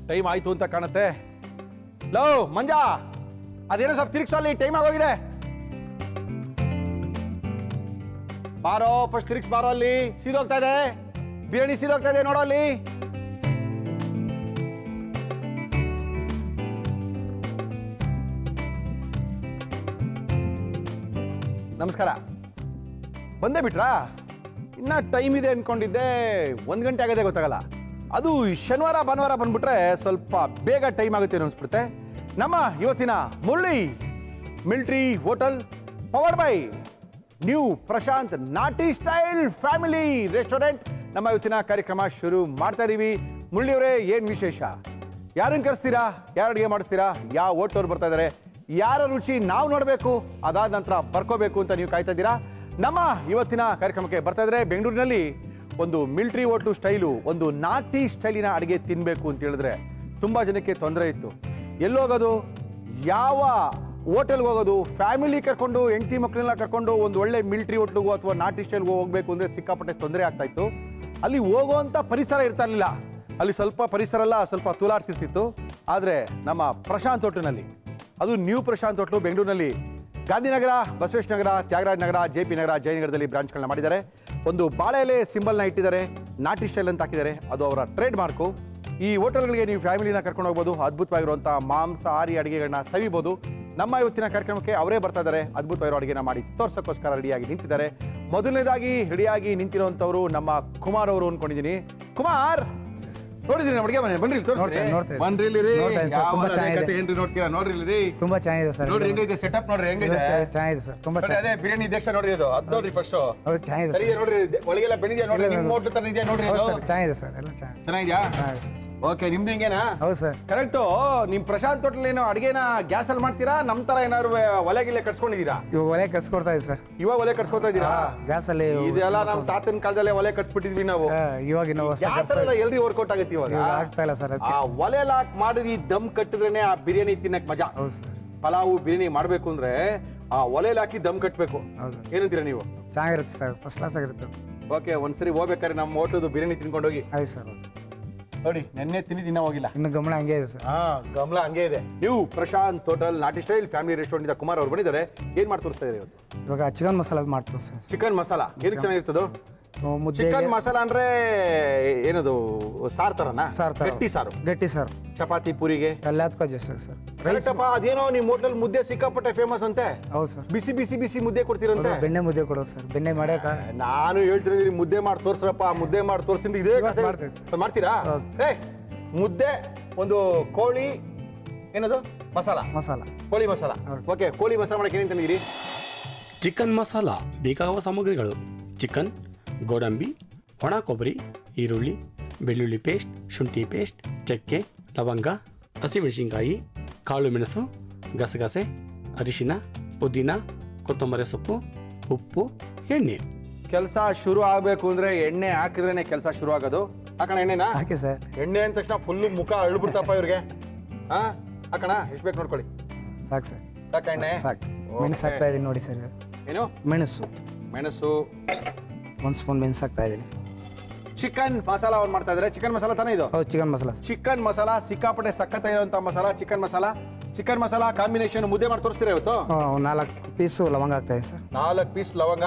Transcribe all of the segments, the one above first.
Time ಆಯ್ತು ಅಂತ ಕಾಣುತ್ತೆ ಲೋ ಮಂಜಾ ಅದೇನೋ ಸ್ವಲ್ಪ ತಿರುಗಿಸೋ ಅಲ್ಲಿ ಟೈಮ್ ಆಗೋಗಿದೆ ಬಾರೋ ಫಸ್ಟ್ ತಿರುಗಿಸ್ ಬಾರೋ ಅಲ್ಲಿ ಸೀದೋಗ್ತಾ ಇದೆ ಬಿರಿಯಾನಿ ಸೀದೋಗ್ತಾ ಇದೆ ನೋಡೋ ಅಲ್ಲಿ ನಮಸ್ಕಾರ ಬಂದೇ ಬಿಟ್ರಾ ಇನ್ನ ಟೈಮ್ ಇದೆ ಅನ್ಕೊಂಡಿದ್ದೆ ಒಂದು ಗಂಟೆ ಆಗದೆ ಗೊತ್ತಾಗಲ್ಲ ಅದು ಶನಿವಾರ ಭಾನುವಾರ ಬಂದ್ಬಿಟ್ರೆ ಸ್ವಲ್ಪ ಬೇಗ ಟೈಮ್ ಆಗುತ್ತೆ ಅನಿಸ್ಬಿಡುತ್ತೆ ನಮ್ಮ ಇವತ್ತಿನ Murali military hotel power by new Prashant ನಾಟಿ ಸ್ಟೈಲ್ ಫ್ಯಾಮಿಲಿ ರೆಸ್ಟೋರೆಂಟ್ ನಮ್ಮ ಇವತ್ತಿನ ಕಾರ್ಯಕ್ರಮ ಶುರು ಮಾಡ್ತಾ ಇದೀವಿ ಮುರಳಿಯವರೇ ಏನು ವಿಶೇಷ ಯಾರನ್ನು ಕರೆಸ್ತೀರಾ ಯಾರು ಅಡುಗೆ ಮಾಡಿಸ್ತೀರಾ ಯಾವ ಓಟೋರು ಬರ್ತಾ ಇದ್ದಾರೆ ಯಾರ ರುಚಿ ನಾವು ನೋಡಬೇಕು ಅದಾದ ನಂತರ ಬರ್ಕೋಬೇಕು ಅಂತ ನೀವು ಕಾಯ್ತಾ ಇದ್ದೀರಾ ನಮ್ಮ ಇವತ್ತಿನ ಕಾರ್ಯಕ್ರಮಕ್ಕೆ ಬರ್ತಾ ಇದ್ರೆ ಬೆಂಗಳೂರಿನಲ್ಲಿ ಒಂದು ಮಿಲ್ಟ್ರಿ ಹೋಟ್ಲು ಸ್ಟೈಲು ಒಂದು ನಾಟಿ ಸ್ಟೈಲಿನ ಅಡುಗೆ ತಿನ್ನಬೇಕು ಅಂತ ಹೇಳಿದ್ರೆ ತುಂಬ ಜನಕ್ಕೆ ತೊಂದರೆ ಇತ್ತು ಎಲ್ಲೋಗೋದು ಯಾವ ಹೋಟೆಲ್ಗೆ ಹೋಗೋದು ಫ್ಯಾಮಿಲಿ ಕರ್ಕೊಂಡು ಹೆಂಡತಿ ಮಕ್ಕಳನ್ನ ಕರ್ಕೊಂಡು ಒಂದು ಒಳ್ಳೆ ಮಿಲ್ಟ್ರಿ ಹೋಟ್ಲಿಗೂ ಅಥವಾ ನಾಟಿ ಸ್ಟೈಲ್ಗೂ ಹೋಗಬೇಕು ಅಂದರೆ ಸಿಕ್ಕಾಪಟ್ಟೆ ತೊಂದರೆ ಆಗ್ತಾ ಇತ್ತು ಅಲ್ಲಿ ಹೋಗುವಂಥ ಪರಿಸರ ಇರ್ತಾ ಇರಲಿಲ್ಲ ಅಲ್ಲಿ ಸ್ವಲ್ಪ ಪರಿಸರ ಎಲ್ಲ ಸ್ವಲ್ಪ ತುಲಾಡ್ತಿರ್ತಿತ್ತು ಆದರೆ ನಮ್ಮ ಪ್ರಶಾಂತ್ ಹೋಟ್ಲಿನಲ್ಲಿ ಅದು ನ್ಯೂ ಪ್ರಶಾಂತ್ ಹೋಟ್ಲು ಬೆಂಗಳೂರಿನಲ್ಲಿ ಗಾಂಧಿನಗರ ಬಸವೇಶ್ ನಗರ ತ್ಯಾಗರಾಜ ನಗರ ಜೆ ಪಿ ನಗರ ಜಯನಗರದಲ್ಲಿ ಬ್ರಾಂಚ್ಗಳನ್ನ ಮಾಡಿದ್ದಾರೆ ಒಂದು ಬಾಳೆ ಎಲೆ ಸಿಂಬಲ್ನ ಇಟ್ಟಿದ್ದಾರೆ ನಾಟಿ ಸ್ಟೈಲ್ ಅಂತ ಹಾಕಿದ್ದಾರೆ ಅದು ಅವರ ಟ್ರೇಡ್ ಮಾರ್ಕು ಈ ಹೋಟೆಲ್ಗಳಿಗೆ ನೀವು ಫ್ಯಾಮಿಲಿನ ಕರ್ಕೊಂಡು ಹೋಗ್ಬೋದು ಅದ್ಭುತವಾಗಿರುವಂಥ ಮಾಂಸಾಹಾರಿ ಅಡುಗೆಗಳನ್ನ ಸವಿಬೋದು ನಮ್ಮ ಇವತ್ತಿನ ಕಾರ್ಯಕ್ರಮಕ್ಕೆ ಅವರೇ ಬರ್ತಾ ಇದ್ದಾರೆ ಅದ್ಭುತವಾಗಿರೋ ಅಡುಗೆನ ಮಾಡಿ ತೋರ್ಸೋಕ್ಕೋಸ್ಕರ ರೆಡಿಯಾಗಿ ನಿಂತಿದ್ದಾರೆ ಮೊದಲನೇದಾಗಿ ರೆಡಿಯಾಗಿ ನಿಂತಿರುವಂಥವ್ರು ನಮ್ಮ ಕುಮಾರ್ ಅವರು ಅನ್ಕೊಂಡಿದ್ದೀನಿ ಕುಮಾರ್ ನೋಡಿದ್ರಿ ನಮ್ಮ ಅಡುಗೆ ಮನೆ ಬನ್ರಿ ಇಲ್ಲಿ ತೋರಿಸ್ತೀನಿ. ನೋಡ್ತೇನೆ, ನೋಡ್ತೇನೆ. ಬನ್ರಿ ಇಲ್ಲಿ ರೀ. ನೋಡ್ತೇನೆ ಸರ್, ಯಾವ ತುಂಬಾ ಅದೇ ಚೆನ್ನಾಗಿದೆ. ಕತೆ ಏನ್ರಿ ನೋಡ್ತೀರಾ ನೋಡ್ರಿ ಇಲ್ಲಿ ರೀ. ತುಂಬಾ ಚೆನ್ನಾಗಿದೆ ಸರ್ ನೋಡ್ರಿ ಹೆಂಗೈತೆ ಸೆಟಪ್ ನೋಡ್ರಿ ಹೆಂಗಿದೆ ಚೆನ್ನಾಗಿದೆ ಸರ್ ತುಂಬಾ ನೋಡ್ರಿ ಅದೇ ಬಿರಿಯಾನಿ ದೇಶ ನೋಡ್ರಿ ಅದು ಅದ್ ನೋಡ್ರಿ ಫಸ್ಟ್ ಹೌದು ಚೆನ್ನಾಗಿದೆ ಸರಿ ಸರ್ ನೋಡ್ರಿ ದೆ- ಒಳಗೆಲ್ಲ ಬೆಂದಿದ್ಯಾ ನೋಡ್ರಿ ಇಲ್ಲ, ನಿಮ್ ಇಲ್ಲ. ಹೋಟ್ಲು ತರ ಇದೆಯಾ ನೋಡ್ರಿ ಹೌದು ಅದು ಸರ್ ಚೆನ್ನಾಗಿದೆ ಸರ್ ಎಲ್ಲ ಚೆನ್ನಾಗಿದೆ ಚೆನ್ನಾಗಿದ್ಯಾ ಚೆನ್ನಾಗಿದೆ ಸರ್ ಓಕೆ ನಿಮ್ದು ಹಿಂಗೇನಾ ಹೌದು ಸರ್ ಕರೆಕ್ಟು ನಿಮ್ ಪ್ರಶಾಂತ್ ಹೋಟ್ಲ್ ಏನೋ ಅಡಿಗೆನ ಗ್ಯಾಸ್ ಅಲ್ಲಿ ಮಾಡ್ತೀರಾ ನಮ್ ತರ ಏನಾದ್ರು ಒಲೆ ಗಿಲೆ ಕಟ್ಸ್ಕೊಂಡಿದೀರಾ ಇವಾಗ ಒಲೆ ಕರ್ಸ್ಕೊಡ್ತಾ ಇದೆ ಸರ್ ಇವಾಗ ಒಲೆ ಕಟ್ಸ್ಕೊತಾ ಇದೀರಾ ಗ್ಯಾಸ್ ಅಲ್ಲಿ ಇದೆಲ್ಲ ನಮ್ ತಾತನ ಕಾಲದಲ್ಲೇ ಒಲೆ ಕಟ್ಸ್ಬಿಟ್ಟಿದ್ವಿ ನಾವು ಹಾ, ಇವಾಗ ಇನ್ನು ಹೊಸ ಗ್ಯಾಸ್ ಅಲ್ಲ ಎಲ್ರಿ ವರ್ಕೌಟ್ ಆಗುತ್ತೆ ಇವಾಗ ಇವಾಗ ಆಗ್ತಾ ಇಲ್ಲ ಸರ್ ಆ ಅದಕ್ಕೆ ಒಲೆ ಹಾಕಿ ಮಾಡಿದ್ರಿ ದಮ್ ಕಟ್ಟಿದ್ರೇನೆ ಆ ಬಿರಿಯಾನಿ ತಿನ್ನಕ್ ಮಜಾ ಹೌದು ಸರ್ ಪಲಾವು ಬಿರಿಯಾನಿ ಮಾಡ್ಬೇಕು ಅಂದ್ರೆ ಆ ಒಲೆಲಿ ಹಾಕಿ ದಮ್ ಕಟ್ಬೇಕು ಹೌದು ಏನಂತೀರಾ ನೀವು ಚೆನ್ನಾಗಿರುತ್ತೆ ಸರ್ ಫಸ್ಟ್ ಕ್ಲಾಸ್ ಆಗಿರುತ್ತೆ ಅದು. ಓಕೆ ಒಂದ್ಸರಿ ಹೋಗ್ಬೇಕಾದ್ರೆ ನಮ್ಮ ಹೋಟ್ಲದು ಬಿರಿಯಾನಿ ತಿನ್ಕೊಂಡು ಹೋಗಿ ಆಯ್ತು ಸರ್ ಹೌದು. ನೋಡಿ ನೆನ್ನೆ ತಿನ್ನಿ ದಿನ ಹೋಗಿಲ್ಲ ಇನ್ನು ಗಮನ ಹಂಗೆ ಇದೆ ಸರ್ ಹಾ ಗಮಲ ಹಂಗೆ ಇದೆ ನೀವು ಪ್ರಶಾಂತ್ ಹೋಟೆಲ್ ನಾಟಿ ಸ್ಟೈಲ್ ಫ್ಯಾಮಿಲಿ ರೆಸ್ಟೋರೆಂಟ್ ಇಂದ ಕುಮಾರ್ ಅವ್ರು ಬಂದಿದ್ದಾರೆ ಏನ್ ಮಾಡಿ ತೋರಿಸ್ತಾ ಇದ್ದಾರೆ ಇವತ್ತು ಇವಾಗ ಚಿಕನ್ ಮಸಾಲ ಮಾಡ್ತೀವಿ ಸರ್ ಚಿಕನ್ ಮಸಾಲ ಏನಕ್ಕೆ ಚೆನ್ನಾಗಿರ್ತದೋ ಮುದ್ದೆ ಚಿಕನ್ ಮಸಾಲ ಅಂದ್ರೆ ಏನದು ಸಾರ್ ತರನಾ ಸಾರ್ ತರ ಗಟ್ಟಿ ಸಾರು ಗಟ್ಟಿ ಸರ್ ಚಪಾತಿ ಪೂರಿಗೆ ಎಲ್ಲದಕ್ಕೂ ಅಡ್ಜಸ್ಟ್ ಸರ್ ರೈಸ್ ಕರೆಕ್ಟಪ್ಪ ಅದೇನೋ ನಿಮ್ಮ ಹೋಟೆಲ್ ಮುದ್ದೆ ಸಿಕ್ಕಾಪಟ್ಟೆ ಫೇಮಸ್ ಅಂತೆ ಹೌದು ಸರ್ ಬಿಸಿ ಬಿಸಿ ಬಿಸಿ ಮುದ್ದೆ ಕೊಡ್ತೀರಂತೆ ಬೆಣ್ಣೆ ಮುದ್ದೆ ಕೊಡೋದು ಸರ್ ಬೆಣ್ಣೆ ಮಾಡ್ಯಾಕ ನಾನು ಹೇಳ್ತೀನಿ ಮುದ್ದೆ ಮಾಡಿ ತೋರ್ಸ್ರಪ್ಪ ಮುದ್ದೆ ಮಾಡಿ ತೋರ್ಸಿದ್ರೆ ಇದೇ ಇವತ್ತು ಕಥೆ ಮಾಡ್ತೇವೆ ಸರ್. ಮಾಡ್ತೀರಾ ಹೌದು. ಏ ಮುದ್ದೆ ಒಂದು ಕೋಳಿ ಏನದು ಮಸಾಲ ಮಸಾಲ ಕೋಳಿ ಮಸಾಲ ಹೌದು. ಓಕೆ ಕೋಳಿ ಮಸಾಲ ಮಾಡಕ್ಕೆ ಏನೇನು ತಂದಿರಿ ಚಿಕನ್ ಮಸಾಲ ಬೇಕಾಗುವ ಸಾಮಗ್ರಿಗಳು ಚಿಕನ್ ಗೋಡಂಬಿ ಒಣ ಕೊಬ್ಬರಿ ಈರುಳ್ಳಿ ಬೆಳ್ಳುಳ್ಳಿ ಪೇಸ್ಟ್ ಶುಂಠಿ ಪೇಸ್ಟ್ ಚಕ್ಕೆ ಲವಂಗ ಹಸಿಮೆಣಸಿನ್ಕಾಯಿ ಕಾಳು ಮೆಣಸು ಗಸಗಸೆ ಅರಿಶಿನ ಪುದೀನ ಕೊತ್ತಂಬರಿ ಸೊಪ್ಪು ಉಪ್ಪು ಎಣ್ಣೆ ಕೆಲಸ ಶುರು ಆಗಬೇಕು ಅಂದ್ರೆ ಎಣ್ಣೆ ಹಾಕಿದ್ರೇನೆ ಕೆಲಸ ಶುರು ಆಗೋದು ಹಾಕೋಣ ಎಣ್ಣೆನಾ ಹಾಕಿ ಸರ್ ಎಣ್ಣೆ ಅಂದ ತಕ್ಷಣ ಫುಲ್ಲು ಮುಖ ಅಳ್ಬಿಡ್ತಪ್ಪ ಇವ್ರಿಗೆ ಹಾ ಹಾಕೋಣ ಎಷ್ಟು ಬೇಕು ನೋಡ್ಕೊಳ್ಳಿ ಸಾಕು ಸರ್ ಸಾಕಾ ಎಣ್ಣೆ ಸಾಕು ಮೆಣಸು ಹಾಕ್ತಾ ಇದ್ದೀನಿ ನೋಡಿ ಸರ್ ಏನು ಮೆಣಸು ಮೆಣಸು ಒಂದು ಸ್ಪೂನ್ ಮೆಣಸು ಹಾಕ್ತಾ ಇದ್ದೀನಿ ಚಿಕನ್ ಮಸಾಲ ಅವ್ರು ಮಾಡ್ತಾ ಇದ್ದಾರೆ ಚಿಕನ್ ಮಸಾಲ ತಾನೇ ಇದು ಹೌದು chicken masala sir chicken masala ಸಿಕ್ಕಾಪಟ್ಟೆ ಸಖತ್ ಇರುವಂತ masala chicken masala chicken masala combination ಮುದ್ದೆ ಮಾಡಿ ತೋರಿಸ್ತೀರಾ ಇವತ್ತು ಒಂದು ನಾಲ್ಕು ಪೀಸು ಲವಂಗ ಹಾಕ್ತಾ ಇದೆ ಸರ್ ನಾಲ್ಕು ಪೀಸ್ ಲವಂಗ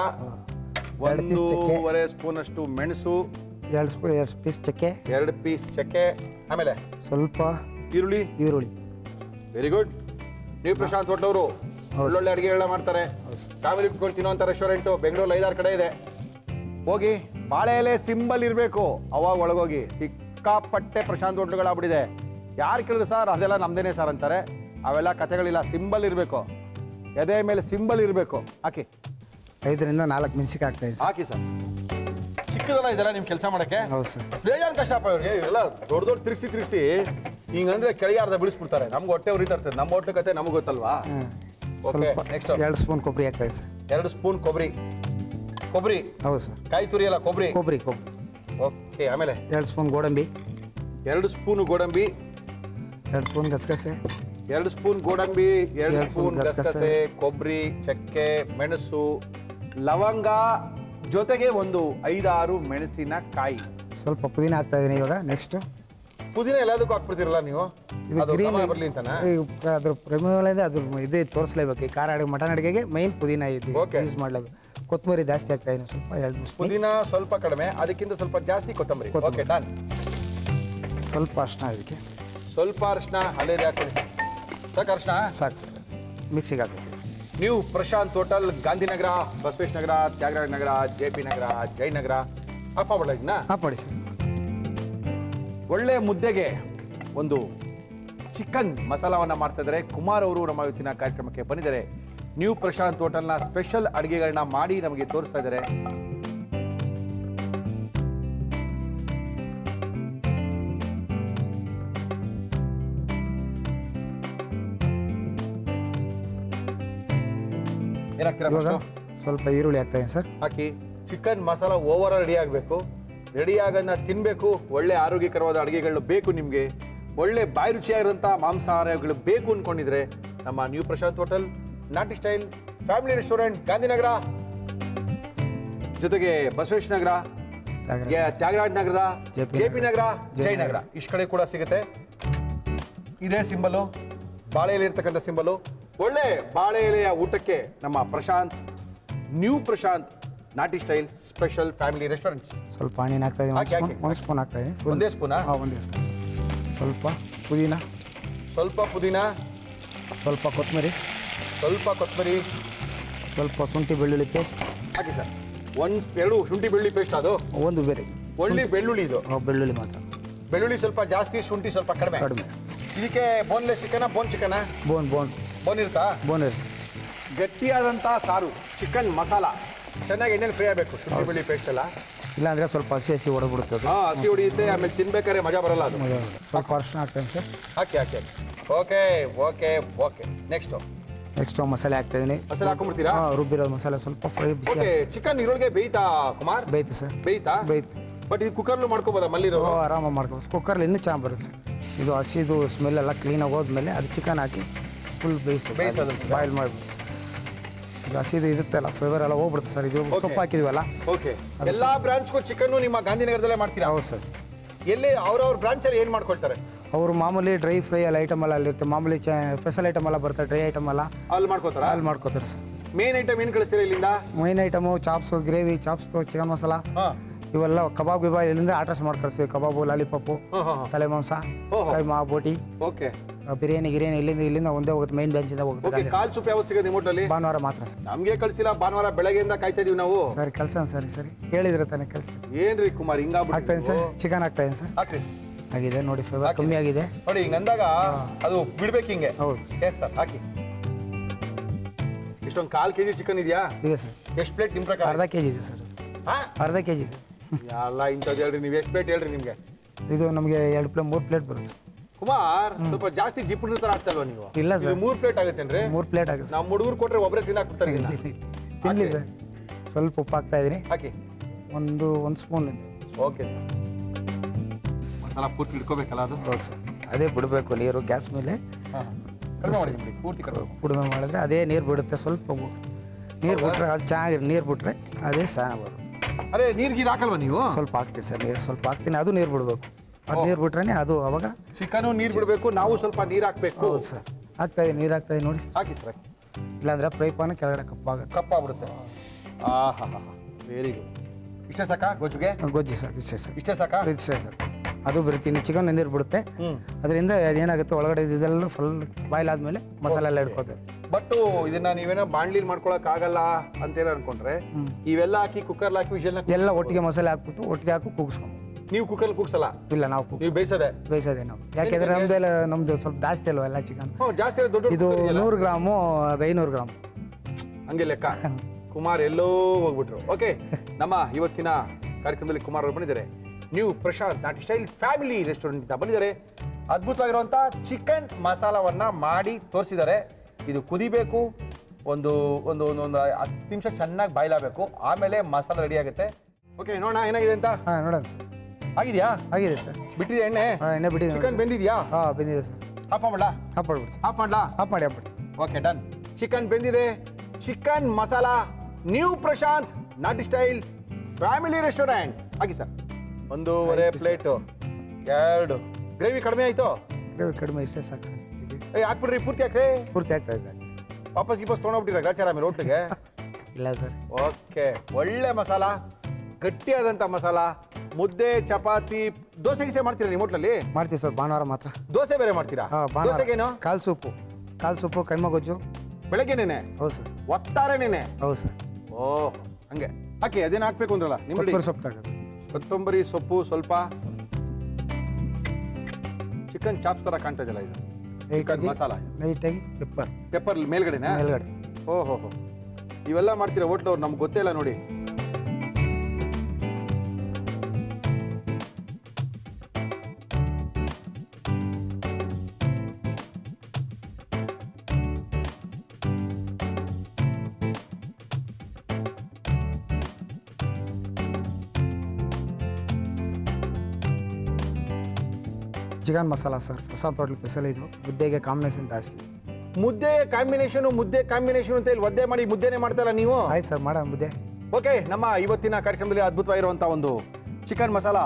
ಎರಡು piece ಚಕ್ಕೆ. ಒಂದೂವರೆ ಸ್ಪೂನ್ ಅಷ್ಟು ಮೆಣಸು ಎರಡು ಸ್ಪೂ ಎರಡು ಪೀಸ್ ಚಕ್ಕೆ ಎರಡು ಪೀಸ್ ಚಕ್ಕೆ ಆಮೇಲೆ ಸ್ವಲ್ಪ ಈರುಳ್ಳಿ ಈರುಳ್ಳಿ ವೆರಿ ಗುಡ್ ನೀವು ಪ್ರಶಾಂತ್ ಹೋಟ್ಲ್ ಅವರು ಹೌದು. ಒಳ್ಳೊಳ್ಳೆ ಅಡುಗೆಗಳನ್ನ ಮಾಡ್ತಾರೆ ಫ್ಯಾಮಿಲಿ ಕುತ್ಕೊಂಡು ತಿನ್ನೋಂಥ ರೆಸ್ಟೋರೆಂಟು ಬೆಂಗಳೂರಲ್ಲಿ ಐದಾರು ಕಡೆ ಇದೆ ಹೋಗಿ ಬಾಳೆ ಎಲೆ ಸಿಂಬಲ್ ಇರಬೇಕು ಅವಾಗ ಒಳಗೋಗಿ ಸಿಕ್ಕಾಪಟ್ಟೆ ಪ್ರಶಾಂತ್ ಹೋಟ್ಲುಗಳಾಗ್ಬಿಟ್ಟಿದೆ ಯಾರು ಕೇಳಿದ್ರು ಸರ್ ಅದೆಲ್ಲ ನಮ್ದೇನೆ ಸರ್ ಅಂತಾರೆ ಅವೆಲ್ಲ ಕಥೆಗಳಿಲ್ಲ ಸಿಂಬಲ್ ಇರಬೇಕು ಎದೆ ಮೇಲೆ ಸಿಂಬಲ್ ಇರಬೇಕು ಹಾಕಿ ಐದರಿಂದ ನಾಲ್ಕು ಮೆಣಸಿಗೆ ಹಾಕ್ತಾ ಇದೆ ಸರ್ ಹಾಕಿ ಸರ್ ಚಿಕ್ಕದಲ್ಲ ಇದೆಲ್ಲ ನಿಮ್ಮ ಕೆಲಸ ಮಾಡೋಕ್ಕೆ ಹೌದು ಸರ್ ಬೇಜಾರು ಕಷ್ಟಪ್ಪ ಇವ್ರಿಗೆ ಇವೆಲ್ಲ ದೊಡ್ಡ ದೊಡ್ಡ ತಿರ್ಗಿಸಿ ತಿರ್ಗಿಸಿ ಹಿಂಗಂದ್ರೆ ಕೆಳಗೆ ಅರ್ಧ ಬಿಡಿಸ್ಬಿಡ್ತಾರೆ ನಮ್ಗೆ ಹೊಟ್ಟೆ ಉರಿತಾ ಇರ್ತದೆ ನಮ್ಮ ಹೊಟ್ಟೆ ಕತೆ ನಮಗೆ ಗೊತ್ತಲ್ವಾ ಹ್ಞೂ Okay, ಸ್ವಲ್ಪ next. ಎರಡು ಸ್ಪೂನ್ ಕೊಬ್ಬರಿ ಹಾಕ್ತಾ ಇದೆ ಸರ್ ಎರಡು ಸ್ಪೂನ್ ಕೊಬ್ಬರಿ ಕೊಬ್ಬರಿ ಹೌದು ಸರ್ ಕಾಯಿ ತುರಿ ಅಲ್ಲ ಕೊಬ್ಬರಿ ಕೊಬ್ಬರಿ ಕೊಬ್ಬರಿ ಓಕೆ ಆಮೇಲೆ ಎರಡು ಸ್ಪೂನ್ ಗೋಡಂಬಿ ಎರಡು ಸ್ಪೂನ್ ಗೋಡಂಬಿ ಎರಡು ಸ್ಪೂನ್ ಗಸಗಸೆ ಎರಡು ಸ್ಪೂನ್ ಗೋಡಂಬಿ ಎರಡು ಎರಡು ಸ್ಪೂನ್ ಸ್ಪೂನ್ ಗಸಗಸೆ. ಗಸಗಸೆ ಕೊಬ್ಬರಿ ಚಕ್ಕೆ ಮೆಣಸು ಲವಂಗ ಜೊತೆಗೆ ಒಂದು ಐದಾರು ಮೆಣಸಿನ ಕಾಯಿ ಸ್ವಲ್ಪ ಪುದೀನ ಹಾಕ್ತಾ ಇದ್ದೀನಿ ಇವಾಗ ನೆಕ್ಸ್ಟು ಪುದೀನ ಎಲ್ಲದಕ್ಕೂ ಹಾಕ್ಬಿಡ್ತೀರಲ್ಲ ನೀವು ಇದು ಅದು ಗ್ರೀನ್ ಘಮ ಬರ್ಲಿ ಅಂತನಾ ಅದ್ರ ಪ್ರಮೇಯಗಳಿಂದ ಅದ್ರ ಇದು ತೋರಿಸ್ಲೇಬೇಕು ಈ ಖಾರ ಅಡುಗೆ ಮಟನ್ ಅಡುಗೆಗೆ ಮೈನ್ ಪುದೀನ ಇದು Okay. ಯೂಸ್ ಮಾಡಲೇಬೇಕು ಕೊತ್ತಂಬರಿ ಜಾಸ್ತಿ ಆಗ್ತಾ ಇದೆ ಸ್ವಲ್ಪ ಎರಡು ಮೂರು ಸ್ಪೂನ್ ಪುದೀನ ಸ್ವಲ್ಪ ಕಡಿಮೆ ಅದಕ್ಕಿಂತ ಸ್ವಲ್ಪ ಜಾಸ್ತಿ ಕೊತ್ತಂಬರಿ ಓಕೆ ಡನ್ ಸ್ವಲ್ಪ ಅರ್ಶಿನ ಇದಕ್ಕೆ ಸ್ವಲ್ಪ ಅರ್ಶಿನ ಹಳೇದು ಹಾಕೊಳ್ಳಿ ಸಾಕು ಅರ್ಶಿನ ಸಾಕು ಸರ್ ಮಿಕ್ಸಿಗೆ ಹಾಕಬೇಕು ನೀವು Prashant hotel Gandhinagar Basavesh Nagar Tyagaraja Nagar J P Nagar Jayanagar off ಮಾಡ್ಬಿಡ ಇದನ್ನ ಹಾಂ ಮಾಡಿ ಸರ್ ಒಳ್ಳೆ ಮುದ್ದೆಗೆ ಒಂದು ಚಿಕನ್ ಮಸಾಲವನ್ನ ಮಾಡ್ತಾ ಇದ್ದಾರೆ ಕುಮಾರ್ ಅವರು ನಮ್ಮ ಇವತ್ತಿನ ಕಾರ್ಯಕ್ರಮಕ್ಕೆ ಬಂದಿದ್ದಾರೆ ನ್ಯೂ ಪ್ರಶಾಂತ್ ಹೋಟೆಲ್ನ ಸ್ಪೆಷಲ್ ಅಡುಗೆಗಳನ್ನ ಮಾಡಿ ನಮಗೆ ತೋರಿಸ್ತಾ ಇದ್ದಾರೆ ಏನಾಗ್ತೀರಾ ಇವಾಗ first? ಸ್ವಲ್ಪ ಈರುಳ್ಳಿ ಹಾಕ್ತಾ ಇದ್ದೀನಿ ಸರ್ ಹಾಕಿ ಚಿಕನ್ ಮಸಾಲ ಓವರ್ ರೆಡಿ ಆಗಬೇಕು ರೆಡಿ ಆಗೋದನ್ನ ತಿನ್ನಬೇಕು ಒಳ್ಳೆ ಆರೋಗ್ಯಕರವಾದ ಅಡುಗೆಗಳು ಬೇಕು ನಿಮಗೆ ಒಳ್ಳೆ ಬಾಯಿ ರುಚಿಯಾಗಿರುವಂಥ ಮಾಂಸಾಹಾರಗಳು ಬೇಕು ಅಂದ್ಕೊಂಡಿದ್ರೆ ನಮ್ಮ ನ್ಯೂ ಪ್ರಶಾಂತ್ ಹೋಟೆಲ್ ನಾಟಿ ಸ್ಟೈಲ್ ಫ್ಯಾಮಿಲಿ ರೆಸ್ಟೋರೆಂಟ್ ಗಾಂಧಿನಗರ ಜೊತೆಗೆ ಬಸವೇಶ್ ನಗರ ತ್ಯಾಗರಾಜ. ಯ- ತ್ಯಾಗರಾಜ ನಗರದ JP J P Nagar Jayanagar. Jayanagar ಇಷ್ಟು ಕಡೆ ಕೂಡ ಸಿಗುತ್ತೆ ಇದೇ ಸಿಂಬಲು ಬಾಳೆ ಎಲೆ ಇರ್ತಕ್ಕಂಥ ಸಿಂಬಲು ಒಳ್ಳೆ ಬಾಳೆ ಎಲೆಯ ಊಟಕ್ಕೆ ನಮ್ಮ ಪ್ರಶಾಂತ್ ನ್ಯೂ ಪ್ರಶಾಂತ್ ನಾಟಿ ಸ್ಟೈಲ್ ಸ್ಪೆಷಲ್ ಫ್ಯಾಮಿಲಿ ರೆಸ್ಟೋರೆಂಟ್ಸ್ ಸ್ವಲ್ಪ ಹಣ್ಣಿನ ಹಾಕ್ತಾ ಇದ್ದೀನಿ ಹಾಕಿ, ಒಂದು ಸ್ಪೂನ್ ಹಾಕಿ. ಒಂದು ಸ್ಪೂನ್ ಹಾಕ್ತಾ ಇದ್ದೀನಿ ಒಂದೇ ಸ್ಪೂನಾ ಹಾಂ ಒಂದೇ ಸ್ಪೂನ್ ಸ್ವಲ್ಪ ಪುದೀನ ಸ್ವಲ್ಪ ಪುದೀನ ಸ್ವಲ್ಪ ಕೊತ್ತಂಬರಿ ಸ್ವಲ್ಪ ಕೊತ್ತಂಬರಿ ಸ್ವಲ್ಪ ಶುಂಠಿ ಬೆಳ್ಳುಳ್ಳಿ ಪೇಸ್ಟ್ ಹಾಕಿ ಸರ್ ಒಂದು ಎರಡು ಶುಂಠಿ ಬೆಳ್ಳುಳ್ಳಿ ಪೇಸ್ಟ್ ಅದು ಒಂದು ಬೇರೆ ಒಳ್ಳೆ ಬೆಳ್ಳುಳ್ಳಿ ಇದು ಆ, ಬೆಳ್ಳುಳ್ಳಿ ಮಾತ್ರ ಬೆಳ್ಳುಳ್ಳಿ ಸ್ವಲ್ಪ ಜಾಸ್ತಿ ಶುಂಠಿ ಸ್ವಲ್ಪ ಕಡಿಮೆ ಕಡಿಮೆ ಇದಕ್ಕೆ ಬೋನ್ಲೆಸ್ ಚಿಕನ ಬೋನ್ ಚಿಕನ ಬೋನ್ ಬೋನ್ ಬೋನ್ ಇರುತ್ತಾ ಬೋನ್ ಇರುತ್ತೆ ಗಟ್ಟಿಯಾದಂಥ ಸಾರು ಚಿಕನ್ ಮಸಾಲ ಚೆನ್ನಾಗಿ ಎಣ್ಣೆಲಿ ಫ್ರೈ ಆಗಬೇಕು ಶುಂಠಿ ಬೆಳ್ಳಿ ಪೇಸ್ಟ್ ಎಲ್ಲ ಇಲ್ಲಾಂದರೆ ಸ್ವಲ್ಪ ಹಸಿ ಹಸಿ ಹೊಡೆದ್ಬಿಡುತ್ತೆ ಅದು ಹಾ ಹಸಿ ಹೊಡಿಯುತ್ತೆ ಆಮೇಲೆ ತಿನ್ಬೇಕಾದ್ರೆ ಮಜಾ ಬರಲ್ಲ ಅದು ಮಜಾ ಬರುತ್ತೆ. ಸ್ವಲ್ಪ ಅರ್ಶಿನ ಹಾಕ್ತೀನಿ ಸರ್ ಹಾಕಿ ಹಾಕಿ ಹಾಕಿ okay okay okay next next ಮಸಾಲೆ ಹಾಕ್ತಾ ಇದ್ದೀನಿ ಮಸಾಲೆ ಹಾಕೊಂಡ್ಬಿಡ್ತೀರಾ ಹಾಂ ರುಬ್ಬಿರೋ ಮಸಾಲೆ ಸ್ವಲ್ಪ ಫ್ರೈ ಬಿಸಿ ಓಕೆ ಚಿಕನ್ ಇರೋಳಿಗೆ ಬೇಯ್ತಾ ಕುಮಾರ್ ಬೇಯ್ತು ಸರ್ ಬೇಯ್ತಾ ಬೇಯ್ತು ಬಟ್ ಇದು ಕುಕ್ಕರ್ಲು ಮಾಡ್ಕೋಬೋದಾ ಮಲ್ಲಿರೋ ಓ ಆರಾಮಾಗಿ ಮಾಡ್ಕೋಬೋದು ಕುಕ್ಕರ್ಲಿ ಇನ್ನೂ ಚೆನ್ನಾಗಿ ಬರುತ್ತೆ ಸರ್ ಇದು ಹಸಿದು ಸ್ಮೆಲ್ ಎಲ್ಲ ಕ್ಲೀನಾಗಿ ಹೋದ್ಮೇಲೆ ಅದು ಚಿಕನ್ ಹಾಕಿ ಫುಲ್ ಬೇಯಿಸ್ಬೇಕು ಬೇಯಿಸೋದು. ಬಾಯ್ಲ್ ಮಾಡಿ ಇದು ಹಸಿದು ಇರುತ್ತಲ್ಲ ಫ್ಲೇವರ್ ಎಲ್ಲ ಹೋಗ್ಬಿಡುತ್ತೆ ಸರ್ ಇದು Okay. ಸೊಪ್ಪು ಹಾಕಿದ್ವಲ್ಲ ಓಕೆ ಎಲ್ಲಾ ಬ್ರಾಂಚ್ಗೂ ಚಿಕನ್ನು ನಿಮ್ಮ ಗಾಂಧಿನಗರದಲ್ಲೇ ಮಾಡ್ತೀರಾ ಹೌದು ಸರ್ ಎಲ್ಲಿ ಅವ್ರವ್ರ ಬ್ರಾಂಚಲ್ಲಿ ಏನು ಮಾಡ್ಕೊಳ್ತಾರೆ ಅವರು ಮಾಮೂಲಿ ಡ್ರೈ ಫ್ರೈ ಎಲ್ಲ ಐಟಮ್ ಎಲ್ಲ ಅಲ್ಲಿರುತ್ತೆ ಮಾಮೂಲಿ ಚ ಸ್ಪೆಷಲ್ ಐಟಮ್ ಎಲ್ಲ ಬರ್ತದೆ ಡ್ರೈ ಐಟಮ್ ಎಲ್ಲ ಅಲ್ಲಿ ಮಾಡ್ಕೋತಾರಾ ಅಲ್ಲಿ ಮಾಡ್ಕೋತಾರೆ ಸರ್ ಮೇನ್ ಐಟಮ್ ಏನು ಕಳಿಸ್ತೀರಾ ಇಲ್ಲಿಂದ main item chops gravy chops chicken masala ಹಾ ಇವೆಲ್ಲ ಕಬಾಬ್ ಗಿಬಾ ಇಲ್ಲಿಂದ ಆರ್ಡರ್ಸ್ ಮಾಡಿ ಕಳಿಸ್ತೀವಿ ಕಬಾಬು ಲಾಲಿಪಾಪು ಹಾ ಹಾ ಹಾ ತಲೆ ಮಾಂಸ ಓಹೋ. ಕೈಮಾ ಬೋಟಿ ಓಕೆ ಆ, ಬಿರಿಯಾನಿ ಗಿರಿಯಾನಿ ಇಲ್ಲಿಂದ ಇಲ್ಲಿಂದ ಒಂದೇ ಹೋಗುತ್ತೆ ಮೈನ್ ಬ್ರಾಂಚಿಂದ ಓಕೆ ಹೋಗುತ್ತೆ ಕಾಲ್ ಸೂಪ್ ಯಾವತ್ತು ಸಿಗೋದು ನಿಮ್ಮ ಹೋಟೆಲಲ್ಲಿ ಭಾನುವಾರ ಮಾತ್ರ ಸರ್ ನಮಗೆ ಕಳಿಸಿಲ್ಲ ಭಾನುವಾರ ಬೆಳಗ್ಗೆಯಿಂದ ಕಾಯ್ತಾ ಇದೀವಿ ನಾವು ಸರಿ ಕೆಲಸ ಸರಿ ಸರಿ ಹೇಳಿದ್ರೆ ತಾನೇ ಕೆಲಸ ಏನ್ರಿ ಕುಮಾರ್ ಆಗ್ತಾ ಇದೆ ಸರ್ ಹಿಂಗಾಗ್ಬಿಟ್ಟು ಚಿಕನ್ ಆಗ್ತಾ ಇದೆ ಸರ್ ಹಾಕ್ರಿ ಆಗಿದೆ ನೋಡಿ ಫ್ಲೇವರ್ ಹಾಕಿ. ಕಮ್ಮಿ ಆಗಿದೆ ನೋಡಿ ಹಿಂಗ್ ಅಂದಾಗ ಅದು ಬಿಡ್ಬೇಕು ಹಿಂಗೆ ಹೌದು ಎಸ್ ಸರ್ ಹಾಕಿ ಇಷ್ಟೊಂದು ಕಾಲ್ ಕೆಜಿ ಚಿಕನ್ ಇದೆಯಾ ಇದೆ ಸರ್ ಎಷ್ಟು ಪ್ಲೇಟ್ ನಿಮ್ಮ ಪ್ರಕಾರ ಅರ್ಧ ಕೆ ಜಿ ಇದೆ ಸರ್ ಹಾ ಅರ್ಧ ಕೆ ಜಿ ಇದೆ ಎಲ್ಲ ಇಂಥದ್ದು ಹೇಳ್ರಿ ನೀವು ಎಷ್ಟು ಪ್ಲೇಟ್ ಹೇಳ್ರಿ ನಿಮಗೆ ಇದು ನಮಗೆ ಎರಡು ಪ್ಲೇಟ್ ಮೂರು ಪ್ಲೇಟ್ ಬರುತ್ತೆ ಸರ್ ಕುಮಾರ್ ಸ್ವಲ್ಪ ಜಾಸ್ತಿ ಜಿಪ್ಪುಣ ತರ ಆಗ್ತಾ ಇಲ್ವಾ ನೀವು ಇಲ್ಲ ಇದು ಸರ್ ಮೂರ್ ಪ್ಲೇಟ್ ಆಗುತ್ತೇನ್ರಿ ಮೂರು ಪ್ಲೇಟ್ ಆಗುತ್ತೆ ನಮ್ಮ ಹುಡುಗರು ಕೊಟ್ರೆ ಒಬ್ಬರೇ ತಿನ್ನಾಕ್ಬಿಡ್ತಾರೆ ಇದನ್ನ. ಸರ್ ತಿನ್ನಲಿ ಸರ್ ಸ್ವಲ್ಪ ಉಪ್ಪು ಹಾಕ್ತಾ ಇದ್ದೀನಿ ಹಾಕಿ ಒಂದು ಒಂದು ಸ್ಪೂನ್ ಓಕೆ ಸರ್ ಮಸಾಲ ಪೂರ್ತಿ ಇಟ್ಕೋಬೇಕಲ್ಲ ಅದು ಹೌದು ಸರ್ ಅದೇ ಬಿಡಬೇಕು ನೀರು ಗ್ಯಾಸ್ ಮೇಲೆ ಹಾಂ ಕಡಿಮೆ ಮಾಡಿ ಬಿಡಿ ಪೂರ್ತಿ ಕಡಿಮೆ ಕುಡಿಮೆ ಮಾಡಿದ್ರೆ ಅದೇ ನೀರು ಬಿಡುತ್ತೆ ಸ್ವಲ್ಪ ನೀರು ಬಿಟ್ರೆ ಅದು ಚೆನ್ನಾಗಿ ನೀರು ಬಿಟ್ರೆ ಅದೇ ಸಹ ಬರುತ್ತೆ ಅರೆ ನೀರ್ ಗೀರ್ ಹಾಕಲ್ವಾ ನೀವು ಸ್ವಲ್ಪ ಹಾಕ್ತೀನಿ ಸರ್ ನೀರು ಸ್ವಲ್ಪ ಹಾಕ್ತೀನಿ ಅದು ನೀರು ಬಿಡಬೇಕು ಅದು ನೀರು ಬಿಟ್ರೆ ಅದು ಅವಾಗ ಚಿಕನು ನೀರ್ ಬಿಡಬೇಕು ನಾವು ಸ್ವಲ್ಪ ನೀರ್ ಹಾಕ್ಬೇಕು ಹೌದು ಸರ್ ಹಾಕ್ತಾ ಇದೆ ನೀರು ಹಾಕ್ತಾ ಇದೆ ನೋಡಿ ಹಾಕಿ ಸರ್ ಹಾಕಿ ಇಲ್ಲಾಂದ್ರೆ ಫ್ರೈ ಪಾನ್ ಕೆಳಗಡೆ ಕಪ್ಪಾಗುತ್ತೆ ಕಪ್ಪಾಗ್ಬಿಡುತ್ತೆ ಆ ಹಾ ಹಾ ವೆರಿ ಗುಡ್ ಇಷ್ಟೇ ಸಾಕಾ ಗೊಜ್ಜುಗೆ ಗೊಜ್ಜು ಸರ್ ಇಷ್ಟೇ ಸರ್ ಇಷ್ಟೇ ಸಾಕಾ ಇಷ್ಟೇ ಸರ್ ಅದು ಬರೀತೀನಿ ಚಿಕನ್ ನೀರು ಬಿಡುತ್ತೆ ಹ್ಮ್ ಅದರಿಂದ ಏನಾಗುತ್ತೆ ಒಳಗಡೆ ಇದೆಲ್ಲ ಫುಲ್ ಬಾಯ್ಲ್ ಆದ್ಮೇಲೆ ಮಸಾಲೆ ಎಲ್ಲ ಹಿಡ್ಕೋತೇವೆ ಬಟ್ ಇದನ್ನ ನೀವೇನೋ ಬಾಣ್ಲಿಲ್ ಮಾಡ್ಕೊಳಕ್ ಆಗಲ್ಲ ಅಂತೇನೋ ಅನ್ಕೊಂಡ್ರೆ ಹ್ಮ್. ಇವೆಲ್ಲ ಹಾಕಿ ಕುಕ್ಕರ್ ಹಾಕಿ ವಿಷಲ್ ಎಲ್ಲ ಒಟ್ಟಿಗೆ ಮಸಾಲೆ ಹಾಕ್ಬಿಟ್ಟು ಒಟ್ಟಿಗೆ ಹಾಕಿ ಕೂಗಿಸ್ಕೊಂಡು ನೀವು ಕುಕ್ಕರ್ ಕೂಗ್ಸಲ್ಲ ಇಲ್ಲ ನಾವು ಕೂಗ್ಸ್ ನೀವು ಬೇಯಿಸದೆ ಬೇಯಿಸೋದೆ ನಾವು ಯಾಕೆಂದ್ರೆ ನಮ್ದೆಲ್ಲ ನಮ್ದು ಸ್ವಲ್ಪ ಜಾಸ್ತಿ ಅಲ್ವಾ ಎಲ್ಲ ಚಿಕನ್ ಹ್ಞೂ ಜಾಸ್ತಿ ದೊಡ್ಡ ದೊಡ್ಡ ಇದು cooker ಇದೆಯಲ್ಲ? ನೂರು ಗ್ರಾಮು ಅದು ಐನೂರು ಗ್ರಾಮ್ ಹಂಗೆ ಲೆಕ್ಕ ಕುಮಾರ್ ಎಲ್ಲೋ ಹೋಗ್ಬಿಟ್ರು ಓಕೆ ನಮ್ಮ ಇವತ್ತಿನ ಕಾರ್ಯಕ್ರಮದಲ್ಲಿ ಕುಮಾರ್ ಅವರು ಬಂದಿದ್ದಾರೆ ನ್ಯೂ ಪ್ರಶಾಂತ್ ನಾಟಿ ಸ್ಟೈಲ್ ಫ್ಯಾಮಿಲಿ ರೆಸ್ಟೋರೆಂಟ್ ಇಂದ ಬಂದಿದ್ದಾರೆ ಅದ್ಭುತವಾಗಿರುವಂಥ ಚಿಕನ್ ಮಸಾಲವನ್ನ ಮಾಡಿ ತೋರಿಸಿದ್ದಾರೆ ಇದು ಕುದಿಬೇಕು ಒಂದು ಒಂದು ಒಂದು ಒಂದು ಹತ್ತು ನಿಮಿಷ ಚೆನ್ನಾಗಿ ಬಾಯ್ಲಾಗಬೇಕು ಆಮೇಲೆ ಮಸಾಲ ರೆಡಿ ಆಗುತ್ತೆ ಓಕೆ ನೋಡೋಣ ಏನಾಗಿದೆ ಅಂತ ಹಾಂ ನೋಡೋಣ ಸರ್ ಆಗಿದೆಯಾ ಆಗಿದೆ ಸರ್ ಬಿಟ್ಟಿದೆ ಎಣ್ಣೆ ಹಾಂ ಎಣ್ಣೆ ಬಿಡಿ ಚಿಕನ್ ಬೆಂದಿದ್ಯಾ ಹಾಂ ಬಂದಿದೆ ಸರ್ ಆಫ್ ಮಾಡ್ಲಾ ಹಾಫ್ ಮಾಡ್ಬಿಡಿ ಸರ್ ಆಫ್ ಮಾಡ್ಲಾ ಹಾಫ್ ಮಾಡಿ ಹಾಫ್ ಮಾಡಿ ಓಕೆ ಡನ್ ಚಿಕನ್ ಬೆಂದಿದೆ ಚಿಕನ್ ಮಸಾಲ ನ್ಯೂ ಪ್ರಶಾಂತ್ ನಾಟಿ ಸ್ಟೈಲ್ ಫ್ಯಾಮಿಲಿ ರೆಸ್ಟೋರೆಂಟ್ ಹಾಗೆ ಸರ್ ಒಂದೂವರೆ ಪ್ಲೇಟು ಎರಡು ಗ್ರೇವಿ ಕಡಿಮೆ ಆಯ್ತು ಗ್ರೇವಿ ಕಡಿಮೆ ಇಷ್ಟೇ ಸಾಕು ಸರ್ ಕೆಜಿ ಏ ಹಾಕ್ಬಿಡ್ರಿ ಪೂರ್ತಿ ಹಾಕ್ರಿ ಪೂರ್ತಿ ಆಗ್ತಾ ಇದೆ ವಾಪಸ್ ಗಿಪಸ್ ತೊಗೊಂಡೋಗ್ಬಿಟ್ಟಿರ ಗಾಚಾರ ಆಮೇಲೆ ಹೋಟ್ಲಿಗೆ ಇಲ್ಲ ಸರ್ ಓಕೆ ಒಳ್ಳೆ ಮಸಾಲ ಗಟ್ಟಿಯಾದಂಥ ಮಸಾಲ ಮುದ್ದೆ ಚಪಾತಿ ದೋಸೆ ಗೀಸೆ ಮಾಡ್ತೀರಾ ನಿಮ್ಮ ಹೋಟ್ಲಲ್ಲಿ ಮಾಡ್ತೀವಿ ಸರ್ ಭಾನುವಾರ ಮಾತ್ರ ದೋಸೆ ಬೇರೆ ಮಾಡ್ತೀರಾ ಹಾಂ ಭಾನುವಾರ ದೋಸೆಗೇನು ಕಾಲು ಸೂಪು ಕಾಲು ಸೂಪು ಕೈಮ ಗೊಜ್ಜು ಬೆಳಗ್ಗೆನೇನೆ ಹೌದು ಸರ್ ಒತ್ತಾರೆನೇನೆ ಹೌದು ಸರ್ ಓ ಹಂಗೆ ಹಾಕಿ ಅದೇನು ಹಾಕ್ಬೇಕು ಅಂದ್ರಲ್ಲ ನಿಮ್ಮ ಕೊತ್ತಂಬರಿ ಸೊಪ್ಪು ತಗೋದು ಕೊತ್ತಂಬರಿ ಸೊಪ್ಪು ಸ್ವಲ್ಪ ಚಿಕನ್ ಚಾಪ್ಸ್ ಥರ ಕಾಣ್ತಾ ಇದೆಯಲ್ಲ ಇದು ಚಿಕನ್ ಮಸಾಲ ಲೈಟಾಗಿ ಪೆಪ್ಪರ್ ಪೆಪ್ಪರ್ ಮೇಲ್ಗಡೆನೆ ಮೇಲ್ಗಡೆ ಓ ಹೋ ಹೋ ಇವೆಲ್ಲ ಮಾಡ್ತೀರಾ ಹೋಟ್ಲವ್ರು ನಮ್ಗೆ ಗೊತ್ತೇ ಇಲ್ಲ ನೋಡಿ chicken masala sir Prasad hotel special ಇದು ಮುದ್ದೆಗೆ ಕಾಂಬಿನೇಷನ್ ಜಾಸ್ತಿ ಮುದ್ದೆ ಕಾಂಬಿನೇಷನು ಮುದ್ದೆ ಕಾಂಬಿನೇಷನ್ ಅಂತ ಇಲ್ಲಿ ಒದ್ದೆ ಮಾಡಿ ಮುದ್ದೆನೇ ಮಾಡ್ತಾರಲ್ಲ ನೀವು ಆಯ್ತು ಸರ್ ಮಾಡೋಣ ಮುದ್ದೆ ಓಕೆ ನಮ್ಮ ಇವತ್ತಿನ ಕಾರ್ಯಕ್ರಮದಲ್ಲಿ ಅದ್ಭುತವಾಗಿರುವಂಥ ಒಂದು chicken masala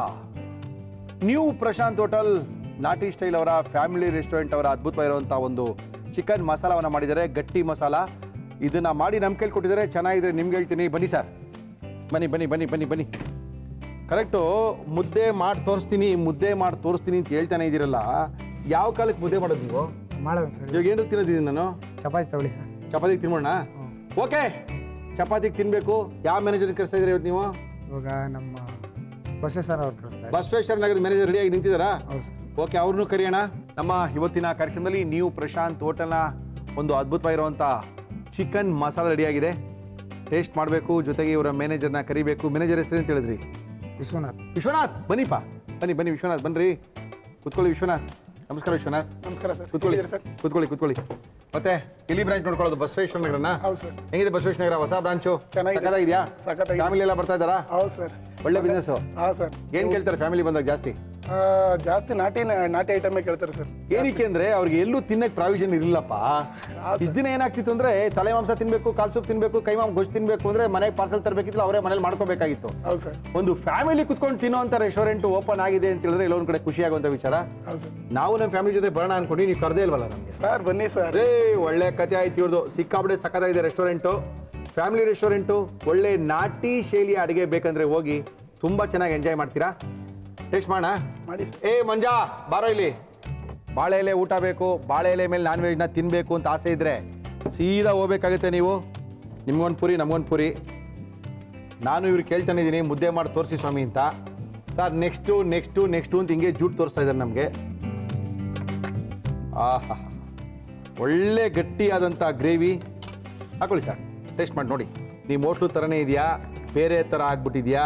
new Prashant hotel ನಾಟಿ ಸ್ಟೈಲ್ ಅವರ ಫ್ಯಾಮಿಲಿ ರೆಸ್ಟೋರೆಂಟ್ ಅವರ ಅದ್ಭುತವಾಗಿರುವಂಥ ಒಂದು ಚಿಕನ್ ಮಸಾಲವನ್ನು ಮಾಡಿದ್ದಾರೆ ಗಟ್ಟಿ ಮಸಾಲ ಇದನ್ನ ಮಾಡಿ ನಮ್ಮ ಕೈಲಿ ಕೊಟ್ಟಿದ್ದಾರೆ ಚೆನ್ನಾಗಿದ್ರೆ ನಿಮ್ಗೆ ಹೇಳ್ತೀನಿ ಬನ್ನಿ ಸರ್ ಬನ್ನಿ ಬನ್ನಿ ಬನ್ನಿ ಬನ್ನಿ ಬನ್ನಿ ಕರೆಕ್ಟು ಮುದ್ದೆ ಮಾಡಿ ತೋರಿಸ್ತೀನಿ ಮುದ್ದೆ ಮಾಡಿ ತೋರಿಸ್ತೀನಿ ಅಂತ ಹೇಳ್ತಾನೆ ಇದ್ದೀರಲ್ಲ ಯಾವ ಕಾಲಕ್ಕೆ ಮುದ್ದೆ ಮಾಡೋದು ನೀವು ಮಾಡೋಣ ಸರ್ ಇವಾಗ ಏನು ತಿನ್ನೋದಿದ್ದೀನಿ ನಾನು ಚಪಾತಿ ತಗೊಳ್ಳಿ ಸರ್ ಚಪಾತಿಗೆ ತಿನ್ಬೋಣ ಓಕೆ ಚಪಾತಿಗೆ ತಿನ್ಬೇಕು ಯಾವ ಮ್ಯಾನೇಜರ್ ಕರೆಸ್ತಾ ಇದ್ದೀರಿ ಇವತ್ತು ನೀವು ಇವಾಗ ನಮ್ಮ ಬಸವೇಶ್ವರ ಅವ್ರು ಕಳಿಸ್ತಾರೆ ಬಸವೇಶ್ವರ ನಗರದ ಮ್ಯಾನೇಜರ್ ರೆಡಿಯಾಗಿ ನಿಂತಿದ್ದಾರಾ ಹೌದು ಸರ್ ಓಕೆ ಅವ್ರನ್ನೂ ಕರೆಯೋಣ ನಮ್ಮ ಇವತ್ತಿನ ಕಾರ್ಯಕ್ರಮದಲ್ಲಿ ನೀವು ಪ್ರಶಾಂತ್ ಹೋಟೆಲ್ನ ಒಂದು ಅದ್ಭುತವಾಗಿರುವಂಥ ಚಿಕನ್ ಮಸಾಲ ರೆಡಿಯಾಗಿದೆ ಟೇಸ್ಟ್ ಮಾಡಬೇಕು ಜೊತೆಗೆ ಇವರ ಮ್ಯಾನೇಜರ್ನ ಕರಿಬೇಕು ಮ್ಯಾನೇಜರ್ ಹೆಸರು ಅಂತ ಹೇಳಿದ್ರಿ ವಿಶ್ವನಾಥ್ ವಿಶ್ವನಾಥ್ ಬನ್ನಿಪ್ಪ ಬನ್ನಿ ಬನ್ನಿ ವಿಶ್ವನಾಥ್ ಬನ್ರಿ ಕೂತ್ಕೊಳ್ಳಿ ವಿಶ್ವನಾಥ್ ನಮಸ್ಕಾರ ವಿಶ್ವನಾಥ್ ನಮಸ್ಕಾರ ಸರ್ ಕೂತ್ಕೊಳ್ಳಿ ಸರ್ ಕೂತ್ಕೊಳ್ಳಿ ಕೂತ್ಕೊಳ್ಳಿ ಮತ್ತೆ ಎಲ್ಲಿ ಬ್ರಾಂಚ್ ನೋಡ್ಕೊಳ್ಳೋದು ಬಸವೇಶ್ವರ ನಗರನ ಹೌದು ಸರ್ ಹೆಂಗಿದೆ ಬಸವೇಶ್ವರ ನಗರ ಹೊಸ ಬ್ರಾಂಚು ಚೆನ್ನಾಗಿದೆ. ಸಕ್ಕತ್ತಾಗಿದ್ಯಾ ಸಖತ್ತಾಗಿದೆ. ಫ್ಯಾಮಿಲಿ ಎಲ್ಲ ಬರ್ತಾ ಇದ್ದಾರಾ ಹೌದು ಸರ್ ಒಳ್ಳೆ ಬಿಸ್ನೆಸ್ ಹಾಂ ಸರ್ ಏನ್ ಕೇಳ್ತಾರೆ ಫ್ಯಾಮಿಲಿ ಬಂದಾಗ ಜಾಸ್ತಿ ಆ, ಜಾಸ್ತಿ ನಾಟಿ ನಾಟಿ ಐಟಮೇ ಕೇಳ್ತಾರೆ ಸರ್ ಏನಕ್ಕೆ ಅಂದ್ರೆ ಅವ್ರಿಗೆ ಎಲ್ಲೂ ತಿನ್ನಕ್ ಪ್ರಾವಿಷನ್ ಇರಲಿಲ್ಲಪ್ಪ ಇಷ್ಟ ದಿನ ಏನಾಗ್ತಿತ್ತು ಅಂದ್ರೆ ತಲೆ ಮಾಂಸ ತಿನ್ಬೇಕು ಕಾಲ್ ಸೂಪ್ ತಿನ್ಬೇಕು ಕೈ ಮಾಂಸ ಗೊಜ್ಜು ತಿನ್ಬೇಕು ಅಂದ್ರೆ ಮನೆಗೆ ಪಾರ್ಸಲ್ ತರಬೇಕಿತ್ತು ಅವರೇ ಮನೇಲಿ ಮಾಡ್ಕೋಬೇಕಾಗಿತ್ತು ಹೌದು ಸರ್ ಒಂದು ಫ್ಯಾಮಿಲಿ ಕುತ್ಕೊಂಡು ತಿನ್ನೋಂಥ ರೆಸ್ಟೋರೆಂಟ್ ಓಪನ್ ಆಗಿದೆ ಅಂತ ಹೇಳಿದ್ರೆ ಎಲ್ಲೊಂದ್ ಕಡೆ ಖುಷಿ ಆಗುವಂತ ವಿಚಾರ ಹೌದು ಸರ್ ನಾವು ನಮ್ಮ ಫ್ಯಾಮಿಲಿ ಜೊತೆ ಬರೋಣ ಅನ್ಕೊಂಡು ನೀವು ಕರ್ದೇ ಇಲ್ವಲ್ಲ ನಮಗೆ ಸರ್ ಬನ್ನಿ ಸರ್ ರೇ ಒಳ್ಳೆ ಕತೆ ಆಯ್ತು ಇವ್ರದ್ದು ಸಿಕ್ಕಾಪಡೆ ಸಕ್ಕತ್ತಾಗಿದೆ ರೆಸ್ಟೋರೆಂಟು ಫ್ಯಾಮಿಲಿ ರೆಸ್ಟೋರೆಂಟು ಒಳ್ಳೆ ನಾಟಿ ಶೈಲಿಯ ಅಡುಗೆ ಬೇಕಂದ್ರೆ ಹೋಗಿ ತುಂಬ ಚೆನ್ನಾಗಿ ಎಂಜಾಯ್ ಮಾಡ್ತೀರಾ ಟೇಸ್ಟ್ ಮಾಡೋಣ ಮಾಡಿ ಸರ್ ಏ ಮಂಜಾ ಬಾರೋ ಇಲ್ಲಿ ಬಾಳೆ ಎಲೆ ಊಟ ಬೇಕು ಬಾಳೆ ಎಲೆ ಮೇಲೆ ನಾನ್ ವೆಜ್ನ ತಿನ್ನಬೇಕು ಅಂತ ಆಸೆ ಇದ್ರೆ ಸೀದಾ ಹೋಗ್ಬೇಕಾಗುತ್ತೆ ನೀವು ನಿಮ್ಗೊಂದು ಪುರಿ ನಮ್ಗೊಂದು ಪುರಿ ನಾನು ಇವ್ರು ಕೇಳ್ತಾನೆ ಇದ್ದೀನಿ ಮುದ್ದೆ ಮಾಡಿ ತೋರಿಸಿ ಸ್ವಾಮಿ ಅಂತ ಸರ್ ನೆಕ್ಸ್ಟು ನೆಕ್ಸ್ಟು ನೆಕ್ಸ್ಟು ಅಂತ ಹಿಂಗೆ ಜೂಟ್ ತೋರಿಸ್ತಾ ಇದ್ದಾರೆ ನಮಗೆ ಆಹಾ ಒಳ್ಳೆ ಗಟ್ಟಿಯಾದಂಥ ಗ್ರೇವಿ ಹಾಕೊಳ್ಳಿ ಸರ್ ಟೇಸ್ಟ್ ಮಾಡಿ ನೋಡಿ ನಿಮ್ಮ ಹೋಟ್ಲು ಥರನೇ ಇದೆಯಾ ಬೇರೆ ಥರ ಆಗ್ಬಿಟ್ಟಿದ್ಯಾ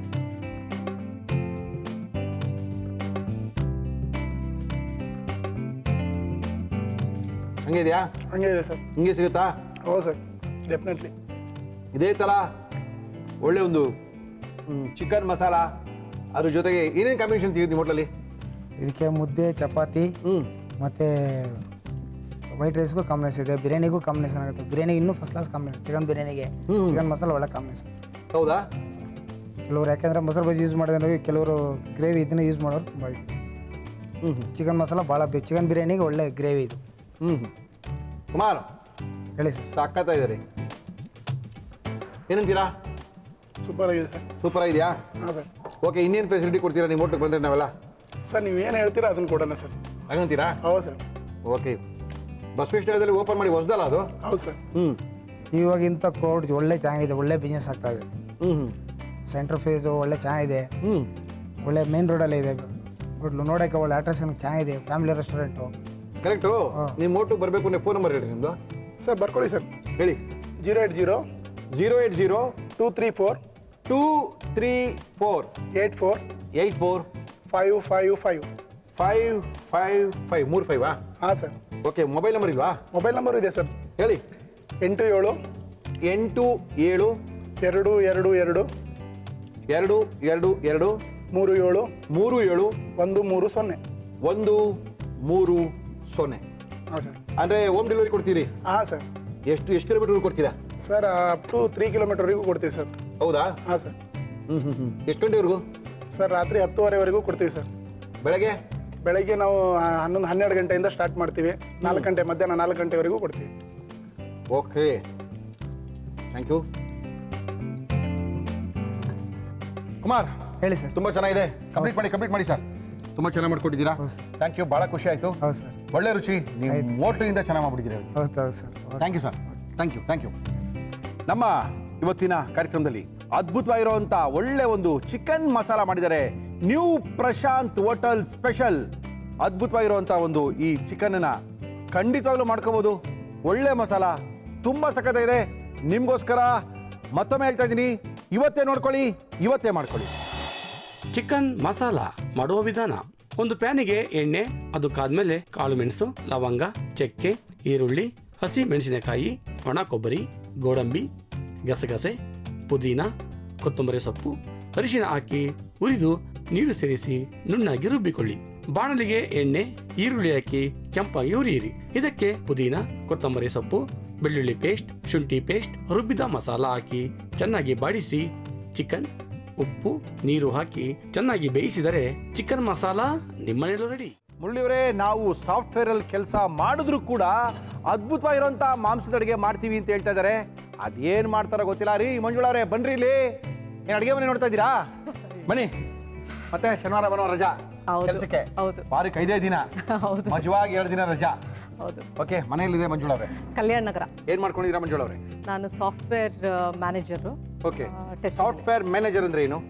ಹಂಗೆ ಇದೆಯಾ ಹಂಗೆ ಇದೆ ಸರ್ ಹಿಂಗೆ ಸಿಗುತ್ತಾ ಹೌದು ಸರ್ ಡೆಫಿನೆಟ್ಲಿ ಇದೇ ಥರ ಒಳ್ಳೆ ಒಂದು ಚಿಕನ್ ಮಸಾಲ ಅದ್ರ ಜೊತೆಗೆ ಏನೇನು ಕಾಂಬಿನೇಷನ್ ತೆಗೆದು ನಿಮ್ಮ ಹೋಟ್ಲಲ್ಲಿ ಇದಕ್ಕೆ ಮುದ್ದೆ ಚಪಾತಿ ಹ್ಞೂ ಮತ್ತು ವೈಟ್ ರೈಸ್ಗೂ ಕಾಂಬಿನೇಷನ್ ಇದೆ ಬಿರಿಯಾನಿಗೂ ಕಾಂಬಿನೇಷನ್ ಆಗುತ್ತೆ ಬಿರಿಯಾನಿ ಇನ್ನೂ ಫಸ್ಟ್ ಕ್ಲಾಸ್ ಕಾಂಬಿನೇಷನ್ ಚಿಕನ್ ಬಿರಿಯಾನಿಗೆ ಚಿಕನ್ ಮಸಾಲ ಒಳ್ಳೆ ಕಾಂಬಿನೇಷನ್ ಹೌದಾ ಕೆಲವರು ಯಾಕೆಂದರೆ ಮೊಸರು ಬಜ್ಜಿ ಯೂಸ್ ಮಾಡಿದ್ರೆ ಕೆಲವರು ಗ್ರೇವಿ ಇದನ್ನ ಯೂಸ್ ಮಾಡೋರು ತುಂಬ ಇದೆ ಹ್ಞೂ ಹ್ಞೂ ಚಿಕನ್ ಮಸಾಲ ಭಾಳ ಬೇಕು ಚಿಕನ್ ಬಿರಿಯಾನಿಗೆ ಒಳ್ಳೆ ಗ್ರೇವಿ ಇದು ಹ್ಞೂ ಹ್ಞೂ ಕುಮಾರ್ ಹೇಳಿ ಸರ್ ಸಾಕತ್ತಾ ಇದ್ದಾರೆ ಏನಂತೀರಾ ಸೂಪರ್ ಆಗಿದೆ ಸರ್ ಸೂಪರ್ ಆಗಿದೆಯಾ ಹಾಂ ಸರ್ ಓಕೆ ಇನ್ನೇನು ಫೆಸಿಲಿಟಿ ಕೊಡ್ತೀರಾ ನಿಮ್ಮ ಹೋಟ್ಲಿಗೆ ಬಂದರೆ ನಾವೆಲ್ಲ ಸರ್ ನೀವು ಏನು ಹೇಳ್ತೀರಾ ಅದನ್ನು ಕೊಡೋಣ ಸರ್ ಹಾಗಂತೀರಾ ಹೌದು ಸರ್ ಓಕೆ ಬಸವೇಶ್ವರದಲ್ಲಿ ಓಪನ್ ಮಾಡಿ ಹೊಸದಲ್ಲ ಅದು ಹೌದು ಸರ್ ಹ್ಞೂ ಇವಾಗಿಂತ ಕೋರ್ಟ್ ಒಳ್ಳೆ ಚೆನ್ನಾಗಿದೆ ಒಳ್ಳೆ ಬಿಸ್ನೆಸ್ ಆಗ್ತಾ ಇದೆ ಹ್ಞೂ ಹ್ಞೂ ಸೆಂಟ್ರ್ ಫೇಸು ಒಳ್ಳೆ ಚೆನ್ನಾಗಿದೆ ಹ್ಞೂ ಒಳ್ಳೆ ಮೇನ್ ರೋಡಲ್ಲೇ ಇದೆ ಹೋಟ್ಲು ನೋಡೋಕ್ಕೆ ಒಳ್ಳೆ ಅಟ್ರಾಕ್ಷನ್ ಚೆನ್ನಾಗಿದೆ ಫ್ಯಾಮಿಲಿ ರೆಸ್ಟೋರೆಂಟು ಕರೆಕ್ಟು ನಿಮ್ಮ ಹೋಟ್ಲಿಗೆ ಬರಬೇಕು ನೀವು ಫೋನ್ ನಂಬರ್ ಹೇಳಿ ನಿಮ್ಮದು ಸರ್ ಬರ್ಕೊಳ್ಳಿ ಸರ್ ಹೇಳಿ zero eight zero zero eight zero two three four two three four eight four eight four five five five five five five ಮೂರು ಫೈವಾ ಹಾಂ ಸರ್ ಓಕೆ ಮೊಬೈಲ್ ನಂಬರ್ ಇಲ್ವಾ ಮೊಬೈಲ್ ನಂಬರ್ ಇದೆ sir ಹೇಳಿ ಎಂಟು ಏಳು ಎಂಟು ಏಳು ಎರಡು ಎರಡು ಎರಡು ಎರಡು ಎರಡು ಎರಡು ಮೂರು ಏಳು ಮೂರು ಏಳು ಒಂದು ಮೂರು ಸೊನ್ನೆ ಒಂದು ಮೂರು ಸೊನ್ನೆ ಹಾಂ ಸರ್ ಅಂದರೆ ಹೋಮ್ ಡೆಲಿವರಿ ಕೊಡ್ತೀರಿ ಹಾಂ ಸರ್ ಎಷ್ಟು ಎಷ್ಟು ಕಿಲೋಮೀಟರ್ ಕೊಡ್ತೀರಾ ಸರ್ ಅಪ್ ಟು ತ್ರೀ ಕಿಲೋಮೀಟರ್ವರೆಗೂ ಕೊಡ್ತೀವಿ ಸರ್ ಹೌದಾ ಹಾಂ ಸರ್ ಹ್ಞೂ ಹ್ಞೂ ಹ್ಞೂ ಎಷ್ಟು ಗಂಟೆವರೆಗೂ ಸರ್ ರಾತ್ರಿ ಹತ್ತುವರೆವರೆಗೂ ಕೊಡ್ತೀವಿ ಸರ್ ಬೆಳಗ್ಗೆ ಬೆಳಗ್ಗೆ ನಾವು ಆ, ಹನ್ನೊಂದು ಹನ್ನೆರಡು ಗಂಟೆಯಿಂದ ಸ್ಟಾರ್ಟ್ ಮಾಡ್ತೀವಿ ನಾಲ್ಕು ಗಂಟೆ ಮಧ್ಯಾಹ್ನ ನಾಲ್ಕು ಗಂಟೆವರೆಗೂ ಕೊಡ್ತೀವಿ ಓಕೆ ಥ್ಯಾಂಕ್ ಯು ಕುಮಾರ್ ಹೇಳಿ ಸರ್ ತುಂಬಾ ಚೆನ್ನಾಗಿದೆ ಕಂಪ್ಲೀಟ್ ಮಾಡಿ ಕಂಪ್ಲೀಟ್ ಮಾಡಿ ಸರ್ ತುಂಬಾ ಚೆನ್ನಾಗಿ ಮಾಡ್ಕೊಟ್ಟಿದ್ದೀರಾ ಹೌದು ಸರ್ ಥ್ಯಾಂಕ್ ಯು ಭಾಳ ಖುಷಿ ಆಯ್ತು ಹೌದು ಸರ್ ಒಳ್ಳೆ ರುಚಿ ನೀವು ಮೋಟ್ಲಿಂದ ಚೆನ್ನಾಗಿ ಮಾಡ್ಬಿಟ್ಟಿದ್ದೀರಾ ಹೌದು ಹೌದು sir thank you sir thank you thank you ನಮ್ಮ ಇವತ್ತಿನ ಕಾರ್ಯಕ್ರಮದಲ್ಲಿ ಅದ್ಭುತವಾಗಿರುವಂಥ ಒಳ್ಳೆ ಒಂದು ಚಿಕನ್ ಮಸಾಲ ಮಾಡಿದ್ದಾರೆ ನ್ಯೂ ಪ್ರಶಾಂತ್ ಹೋಟೆಲ್ ಸ್ಪೆಷಲ್ ಅದ್ಭುತವಾಗಿರುವಂಥ ಒಂದು ಈ ಚಿಕನ್ನ ಖಂಡಿತವಾಗ್ಲೂ ಮಾಡ್ಕೋಬೋದು ಒಳ್ಳೆ ಮಸಾಲ ತುಂಬ ಸಖತ್ತಾಗಿದೆ ನಿಮಗೋಸ್ಕರ ಮತ್ತೊಮ್ಮೆ ಹೇಳ್ತಾ ಇದ್ದೀನಿ ಇವತ್ತೇ ನೋಡ್ಕೊಳ್ಳಿ ಇವತ್ತೇ ಮಾಡ್ಕೊಳ್ಳಿ ಚಿಕನ್ ಮಸಾಲ ಮಾಡುವ ವಿಧಾನ ಒಂದು ಪ್ಯಾನಿಗೆ ಎಣ್ಣೆ ಅದು ಕಾದ್ಮೇಲೆ ಕಾಳು ಮೆಣಸು ಲವಂಗ ಚಕ್ಕೆ ಈರುಳ್ಳಿ ಹಸಿ ಮೆಣಸಿನಕಾಯಿ ಒಣ ಕೊಬ್ಬರಿ ಗೋಡಂಬಿ ಗಸಗಸೆ ಪುದೀನ ಕೊತ್ತಂಬರಿ ಸೊಪ್ಪು ಅರಿಶಿನ ಹಾಕಿ ಉರಿದು ನೀರು ಸೇರಿಸಿ ನುಣ್ಣಗೆ ರುಬ್ಬಿಕೊಳ್ಳಿ ಬಾಣಲಿಗೆ ಎಣ್ಣೆ ಈರುಳ್ಳಿ ಹಾಕಿ ಕೆಂಪಾಗಿ ಹುರಿಯಿರಿ ಇದಕ್ಕೆ ಪುದೀನ ಕೊತ್ತಂಬರಿ ಸೊಪ್ಪು ಬೆಳ್ಳುಳ್ಳಿ ಪೇಸ್ಟ್ ಶುಂಠಿ ಪೇಸ್ಟ್ ರುಬ್ಬಿದ ಮಸಾಲ ಹಾಕಿ ಚೆನ್ನಾಗಿ ಬಾಡಿಸಿ ಚಿಕನ್ ಉಪ್ಪು ನೀರು ಹಾಕಿ ಚೆನ್ನಾಗಿ ಬೇಯಿಸಿದರೆ ಚಿಕನ್ ಮಸಾಲ ನಿಮ್ಮನೇಲೂ ರೆಡಿ ಮುರಳಿಯವರೇ ನಾವು ಸಾಫ್ಟ್ವೇರ್ ಅಲ್ಲಿ ಕೆಲಸ ಮಾಡಿದ್ರು ಕೂಡ ಅದ್ಭುತವಾಗಿರುವಂತ ಮಾಂಸದ ಅಡುಗೆ ಮಾಡ್ತೀವಿ ಅಂತ ಹೇಳ್ತಾ ಇದ್ದಾರೆ ಅದೇನ್ ಮಾಡ್ತಾರೋ ಗೊತ್ತಿಲ್ಲ ರೀ ಮಂಜುಳಾ ಅವರೇ ಬನ್ರಿ ಇಲ್ಲಿ ಏನ್ ಅಡುಗೆ ಮನೆ ನೋಡ್ತಾ ಇದ್ದೀರಾ ಬನ್ನಿ ಮತ್ತೆ ಶನಿವಾರ ಭಾನುವಾರ ರಜಾ ಹೌದು. ಕೆಲಸಕ್ಕೆ ಹೌದು. ವಾರಕ್ಕೆ ಐದೇ ದಿನ ಹೌದು ಮಜವಾಗಿ ಎರಡು ದಿನ ರಜಾ ಹೌದು ಓಕೆ ಮನೆಯಲ್ಲಿದೆ ಮಂಜುಳಾ ಅವರೇ ಕಲ್ಯಾಣ ನಗರ ಏನ್ ಮಾಡ್ಕೊಂಡಿದ್ದೀರಾ ಮಂಜುಳಾ ಅವರೇ ನಾನು software manager okay test software manager ಅಂದ್ರೆ ಏನು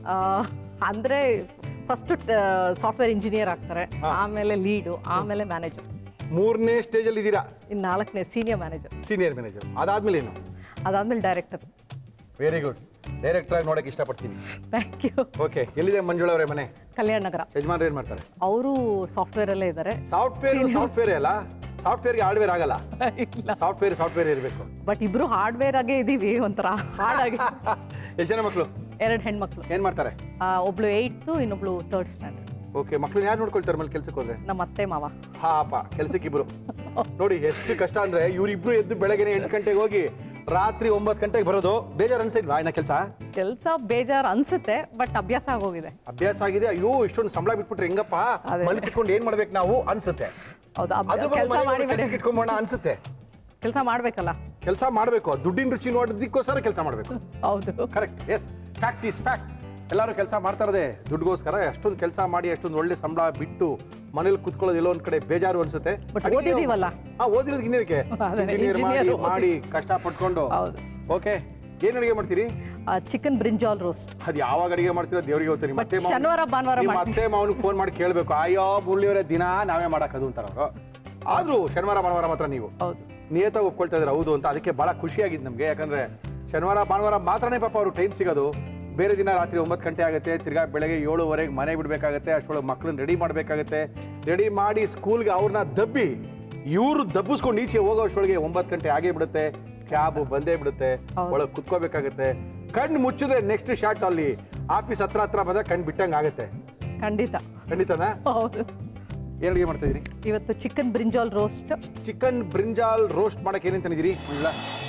ಅಂದರೆ ಫಸ್ಟು ಸಾಫ್ಟ್ವೇರ್ ಇಂಜಿನಿಯರ್ ಆಗ್ತಾರೆ ಆಮೇಲೆ ಲೀಡು ಆಮೇಲೆ ಮ್ಯಾನೇಜರ್ ಮೂರನೇ ಸ್ಟೇಜ್ ಅಲ್ಲಿ ಇದ್ದೀರಾ ಇನ್ನು ನಾಲ್ಕನೇ ಸೀನಿಯರ್ ಮ್ಯಾನೇಜರ್ ಸೀನಿಯರ್ ಮ್ಯಾನೇಜರ್ ಅದಾದ್ಮೇಲೆ ಏನು ಅದಾದ್ಮೇಲೆ ಡೈರೆಕ್ಟರ್ ವೆರಿ ಗುಡ್ ಡೈರೆಕ್ಟರ್ ಆಗಿ ನೋಡಕ್ಕೆ ಇಷ್ಟಪಡ್ತೀನಿ ಥ್ಯಾಂಕ್ ಯು ಓಕೆ ಎಲ್ಲಿದೆ ಮಂಜುಳಾ ಅವರೇ ಮನೆ ಕಲ್ಯಾಣ ನಗರ ಯಜಮಾನ್ರು ಏನ್ ಮಾಡ್ತಾರೆ ಅವರು ಸಾಫ್ಟ್ವೇರಲ್ಲೇ ಇದ್ದಾರೆ ಸಾಫ್ಟ್ವೇರ್ ಸಾಫ್ಟ್ವೇರ್ ಅಲ್ಲ ಸಾಫ್ಟ್ವೇರ್ಗೆ ಹಾರ್ಡ್ವೇರ್ ಆಗಲ್ಲ ಇಲ್ಲ ಸಾಫ್ಟ್ವೇರ್ ಸಾಫ್ಟ್ವೇರ್ ಇರಬೇಕು ಬಟ್ ಇಬ್ರು ಹಾರ್ಡ್ವೇರ್ ಆಗೇ ಇದ್ದೀವಿ ಒಂಥರ ಹಾರ್ಡಾಗಿ ಎಷ್ಟು ಜನ ಮಕ್ಕಳು ಎರಡು ಹೆಣ್ಮಕ್ಳು ಏನ್ ಮಾಡ್ತಾರೆ ಆ, ಒಬ್ಳು ಏಯ್ತು ಇನ್ನೊಬ್ಳು ಥರ್ಡ್ ಸ್ಟ್ಯಾಂಡರ್ಡ್ ಓಕೆ ಮಕ್ಳನ್ನ ಯಾರು ನೋಡ್ಕೊಳ್ತಾರೆ ಮೇಲೆ ಕೆಲ್ಸಕ್ಕೆ ಹೋದ್ರೆ ನಮ್ಮ ಅತ್ತೆ ಮಾವ ಹಾಪ ಕೆಲ್ಸಕ್ಕೆ ಇಬ್ರು ನೋಡಿ ಎಷ್ಟು ಕಷ್ಟ ಅಂದ್ರೆ ಇವ್ರಿಬ್ರು ಎದ್ದು ಬೆಳಗ್ಗೆ ಎಂಟು ಗಂಟೆಗೆ ಹೋಗಿ ರಾತ್ರಿ ಒಂಬತ್ತು ಗಂಟೆಗೆ ಬರೋದು ಬೇಜಾರು ಅನ್ಸಿಲ್ವಾ ಇನ್ನ ಕೆಲಸ ಕೆಲಸ ಬೇಜಾರು ಅನ್ಸುತ್ತೆ ಬಟ್ ಅಭ್ಯಾಸ ಆಗೋಗಿದೆ ಅಭ್ಯಾಸ ಆಗಿದೆ ಅಯ್ಯೋ ಇಷ್ಟೊಂದು ಸಂಬಳ ಬಿಟ್ಬಿಟ್ರೆ ಹೆಂಗಪ್ಪ ಅದೇ. ಮನೆ ಕಿತ್ಕೊಂಡು ಏನ್ ಮಾಡ್ಬೇಕು ನಾವು ಅನ್ಸುತ್ತೆ ಹೌದು ಅದು ಕೆಲಸ ಮಾಡಿ ಕೆಲ್ಸಕ್ಕೆ ಇಟ್ಕೊಂಬೋಣ ಅನ್ಸುತ್ತೆ ಕೆಲಸ ಮಾಡ್ಬೇಕಲ್ಲ ಕೆಲಸ ಮಾಡಬೇಕು ದುಡ್ಡಿನ ರುಚಿ ನೋಡೋದಕ್ಕೋಸ್ಕರ ಕೆಲಸ ಮಾಡಬೇಕು ಹೌದು correct yes fact is fact ಎಲ್ಲರೂ ಕೆಲಸ ಮಾಡ್ತಾ ಇರೋದೇ ದುಡ್ಡುಗೋಸ್ಕರ ಅಷ್ಟೊಂದು ಕೆಲಸ ಮಾಡಿ ಅಷ್ಟೊಂದು ಒಳ್ಳೆ ಸಂಬಳ ಬಿಟ್ಟು ಮನೇಲಿ ಕುತ್ಕೊಳ್ಳೋದು ಎಲ್ಲೋ ಒಂದ್ ಕಡೆ ಬೇಜಾರು ಅನ್ಸುತ್ತೆ But ಅಡಿಗೆ- ಓದಿದೀವಲ್ಲ. ಹಾ ಓದಿರೋದು ಇನ್ನೇನಕ್ಕೆ ಅದೇ, ಇಂಜಿನಿಯರ್ ಮಾಡಿ engineer ಓದಿ. ಮಾಡಿ ಕಷ್ಟ ಪಟ್ಕೊಂಡು ಹೌದು. ಓಕೆ ಏನ್ ಅಡಿಗೆ ಮಾಡ್ತೀರಿ ಚಿಕನ್ ಬ್ರಿಂಜಾಲ್ ರೋಸ್ಟ್ ಅದು ಯಾವಾಗ ಅಡಿಗೆ ಮಾಡ್ತೀರೋ ದೇವ್ರಿಗೆ ಹೋಗ್ತೀರಿ ಮತ್ತೆ But ಶನಿವಾರ, ಭಾನುವಾರ ಮಾಡ್ತೀನಿ. ಮತ್ತೆ ಮಾವನಿಗೆ ಫೋನ್ ಮಾಡಿ ಕೇಳಬೇಕು ಅಯ್ಯೋ ಮುರಳಿಯವರೇ ದಿನ ನಾವೇ ಮಾಡಕ್ಕದು ಅಂತಾರ ಅವರು ಆದ್ರೂ ಶನಿವಾರ ಭಾನುವಾರ ಮಾತ್ರ ನೀವು ಹೌದು ನಿಯತ ಒಪ್ಕೊಳ್ತಾ ಇದ್ದಾರೆ ಹೌದು ಅಂತ ಅದಕ್ಕೆ ಬಹಳ ಖುಷಿಯಾಗಿದ್ದು ನಮಗೆ ಯಾಕಂದ್ರೆ ಶನಿವಾರ ಭಾನುವಾರ ಮಾತ್ರನೇ ಪಾಪ ಅವರು ಟೈಮ್ ಸಿಗೋದು ಬೇರೆ ದಿನ ರಾತ್ರಿ ಒಂಬತ್ತು ಗಂಟೆ ಆಗುತ್ತೆ ತಿರ್ಗಾ ಬೆಳಗ್ಗೆ ಏಳುವರೆಗೆ ಮನೆ ಬಿಡಬೇಕಾಗತ್ತೆ ಅಷ್ಟೊಳಗೆ ಮಕ್ಕಳನ್ನ ರೆಡಿ ಮಾಡಬೇಕಾಗತ್ತೆ ರೆಡಿ ಮಾಡಿ ಸ್ಕೂಲ್ಗೆ ಅವ್ರನ್ನ ದಬ್ಬಿ ಇವರು ದಬ್ಬಿಸ್ಕೊಂಡು ಈಚೆ ಹೋಗೋ ಅಷ್ಟೊಳಗೆ ಒಂಬತ್ತು ಗಂಟೆ ಆಗೇ ಬಿಡುತ್ತೆ ಕ್ಯಾಬ್ ಬಂದೇ ಬಿಡುತ್ತೆ ಹೌದು. ಒಳಗೆ ಕುತ್ಕೋಬೇಕಾಗತ್ತೆ ಕಣ್ಣು ಮುಚ್ಚಿದ್ರೆ ನೆಕ್ಸ್ಟ್ ಶಾಟ್ ಅಲ್ಲಿ ಆಫೀಸ್ ಹತ್ರ ಹತ್ರ ಬಂದಾಗ ಕಣ್ಣು ಬಿಟ್ಟಂಗೆ ಆಗುತ್ತೆ ಖಂಡಿತ ಖಂಡಿತನಾ ಹೌದು ಏನು ಅಡುಗೆ ಮಾಡ್ತಾ ಇದ್ದೀರಿ ಇವತ್ತು chicken brinjal roast chicken brinjal roast ಮಾಡಕ್ಕೆ ಏನೇನು ತಂದಿದ್ದೀರಿ ಇಲ್ಲ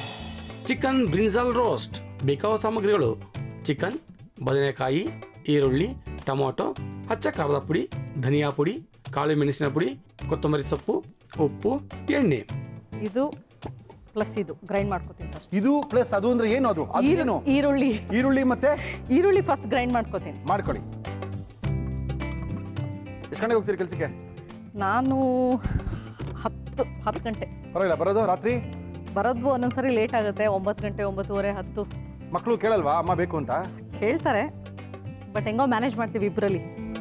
ಚಿಕನ್ ಬ್ರಿಂಜಾಲ್ ರೋಸ್ಟ್ ಬೇಕಾಗುವ ಸಾಮಗ್ರಿಗಳು ಚಿಕನ್ ಬದನೆಕಾಯಿ ಈರುಳ್ಳಿ ಟೊಮೊಟೊ ಹಚ್ಚ ಖಾರದ ಪುಡಿ ಧನಿಯಾ ಪುಡಿ ಕಾಳು ಮೆಣಸಿನ ಪುಡಿ ಕೊತ್ತಂಬರಿ ಸೊಪ್ಪು ಉಪ್ಪು ಎಣ್ಣೆ ಇದು ಪ್ಲಸ್ ಇದು ಗ್ರೈಂಡ್ ಮಾಡ್ಕೋತೀನಿ ಫಸ್ಟ್ ಇದು ಪ್ಲಸ್ ಅದು ಅಂದ್ರೆ ಏನು ಅದು ಅದು ಏನು ಈರುಳ್ಳಿ ಈರುಳ್ಳಿ ಮತ್ತೆ ಈರುಳ್ಳಿ ಫಸ್ಟ್ ಗ್ರೈಂಡ್ ಮಾಡ್ಕೋತೀನಿ ಮಾಡ್ಕೊಳ್ಳಿ ಎಷ್ಟು ಗಂಟೆಗೆ ಹೋಗ್ತೀರಿ ಕೆಲಸಕ್ಕೆ ನಾನು ಹತ್ತು ಹತ್ತು ಗಂಟೆ ಪರವಾಗಿಲ್ಲ ಬರೋದು ರಾತ್ರಿ ಬರೋದು ಒಂದೊಂದ್ಸರಿ ಲೇಟ್ ಆಗುತ್ತೆ ಒಂಬತ್ತು ಗಂಟೆ ಒಂಬತ್ತುವರೆ ಹತ್ತು ಮಕ್ಕಳು ಕೇಳಲ್ವಾ ಅಮ್ಮ ಬೇಕು ಅಂತ ಹೇಳ್ತಾರೆ ಬಟ್ ಹೆಂಗೋ ಮ್ಯಾನೇಜ್ ಮಾಡ್ತೀವಿ ಇಬ್ಬರಲ್ಲಿ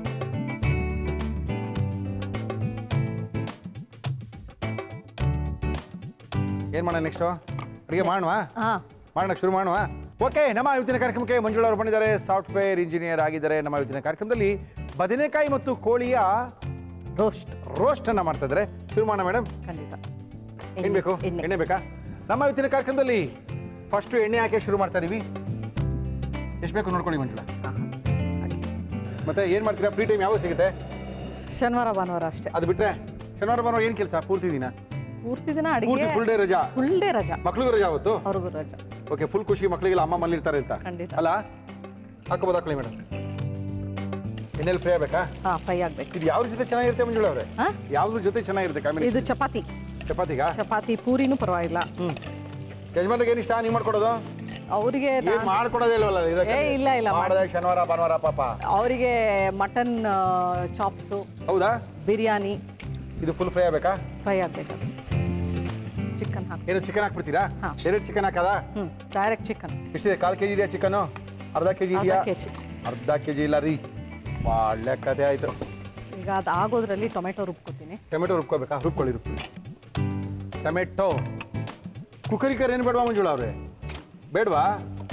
ಏನು ಮಾಡೋಣ ನೆಕ್ಸ್ಟು ಅಡುಗೆ ಮಾಡುವ ಹಾಂ ಮಾಡೋಣ ಶುರು ಮಾಡುವ ಓಕೆ ನಮ್ಮ ಇವತ್ತಿನ ಕಾರ್ಯಕ್ರಮಕ್ಕೆ ಮಂಜುಳಾ ಅವರು ಬಂದಿದ್ದಾರೆ ಸಾಫ್ಟ್ವೇರ್ ಇಂಜಿನಿಯರ್ ಆಗಿದ್ದಾರೆ ನಮ್ಮ ಇವತ್ತಿನ ಕಾರ್ಯಕ್ರಮದಲ್ಲಿ ಬದನೆಕಾಯಿ ಮತ್ತು ಕೋಳಿಯ ರೋಸ್ಟ್ ರೋಸ್ಟ್ ಅನ್ನ ಮಾಡ್ತಾ ಇದ್ದಾರೆ ಶುರು ಮಾಡೋಣ ಮೇಡಮ್ ಖಂಡಿತ ಏನ್ ಬೇಕು ಎಣ್ಣೆ ಎಣ್ಣೆ ಬೇಕಾ ನಮ್ಮ ಇವತ್ತಿನ ಕಾರ್ಯಕ್ರಮದಲ್ಲಿ ಫಸ್ಟ್ ಎಣ್ಣೆ ಹಾಕಿ ಶುರು ಮಾಡ್ತಾ ಇದೀವಿ ಎಷ್ಟು ಬೇಕು ನೋಡ್ಕೊಳ್ಳಿ ಮಂಜುಳಾ ಮತ್ತೆ ಏನ್ ಮಾಡ್ತೀರಾ ಫ್ರೀ ಟೈಮ್ ಯಾವಾಗ ಸಿಗುತ್ತೆ ಶನಿವಾರ ಭಾನುವಾರ ಅಷ್ಟೇ ಅದು ಬಿಟ್ರೆ ಶನಿವಾರ ಭಾನುವಾರ ಏನು ಕೆಲಸ ಪೂರ್ತಿ ದಿನ ಪೂರ್ತಿ ದಿನ ಪೂರ್ತಿ ಅಡಿಗೆ ಫುಲ್ ಡೇ ರಜಾ ಫುಲ್ ಡೇ ರಜಾ ಮಕ್ಳಿಗೂ ರಜಾ ಅವತ್ತು ಅವ್ರಿಗೂ ರಜಾ ಓಕೆ ಫುಲ್ ಖುಷಿ ಮಕ್ಕಳಿಗೆಲ್ಲ ಅಮ್ಮ ಮನೇಲಿ ಇರ್ತಾರೆ ಅಂತ ಖಂಡಿತ. ಅಲ್ಲ ಹಾಕೋಬೋದು ಹಾಕೊಳ್ಳಿ ಮೇಡಮ್ ಎಣ್ಣೆಲಿ ಫ್ರೈ ಆಗ್ಬೇಕಾ ಹಾಂ ಫ್ರೈ ಆಗಬೇಕು ಇದು ಯಾವ ಜೊತೆ ಚೆನ್ನಾಗಿರುತ್ತೆ ಮಂಜುಳ ಅವ್ರೆ ಹಾ? ಯಾವ್ದ್ರ ಜೊತೆ ಚೆನ್ನಾಗಿರುತ್ತೆ ಕಾಮಿಡಿ ಇದು ಚಪಾತಿ ಚಪಾತಿಗಾ ಚಪಾತಿ ಪೂರಿನೂ ಪರವಾಗಿಲ್ಲ ಹ್ಮ್ ಯಜಮಾನ್ರಿಗೆ ಏನು ಇಷ್ಟ ನೀವು ಮಾಡ್ಕೊಡೋದು ಅವರಿಗೆ ಏನ್ ಮಾಡ್ಕೊಡೋದೇ ಇಲ್ವಲ್ಲ ಇದಕ್ಕೆ? ಏ, ಇಲ್ಲ, ಇಲ್ಲ, ಮಾಡ್- ಮಾಡ್ದೆ ಶನಿವಾರ ಭಾನುವಾರ ಪಾಪ ಅವರಿಗೆ ಮಟನ್ ಚಾಪ್ಸು ಹೌದಾ ಬಿರಿಯಾನಿ ಇದು ಫುಲ್ ಫ್ರೈ ಆಗ್ಬೇಕಾ ಫ್ರೈ ಆಗಬೇಕು ಚಿಕನ್ ಹಾಕಿ ಏನು ಚಿಕನ್ ಹಾಕ್ಬಿಡ್ತೀರಾ ಹಾ. ಎರಡು ಚಿಕನ್ ಹಾಕದಾ ಹ್ಞೂ ಡೈರೆಕ್ಟ್ ಚಿಕನ್ ಎಷ್ಟಿದೆ ಕಾಲು ಕೆ ಜಿ ಇದೆಯಾ ಚಿಕನು ಅರ್ಧ ಕೆ ಜಿ ಇದೆಯಾ ಅರ್ಧ ಕೆ ಜಿ ಅರ್ಧ ಕೆ ಜಿ ಇಲ್ಲ ರೀ ಒಳ್ಳೆ ಕತೆ ಆಯ್ತು ಈಗ ಅದು ಆಗೋದ್ರಲ್ಲಿ ಟೊಮೆಟೊ ರುಬ್ಕೊತೀನಿ ಟೊಮೆಟೊ ರುಬ್ಕೋಬೇಕಾ ರುಬ್ಕೊಳ್ಳಿ ರುಬ್ಕೊಳ್ಳಿ ಟೊಮೆಟೊ ಕುಕ್ಕರಿ ಕರ್ ಏನು ಬೇಡವಾ ಮಂಜುಳ ಅವ್ರೆ ಬೇಡವಾ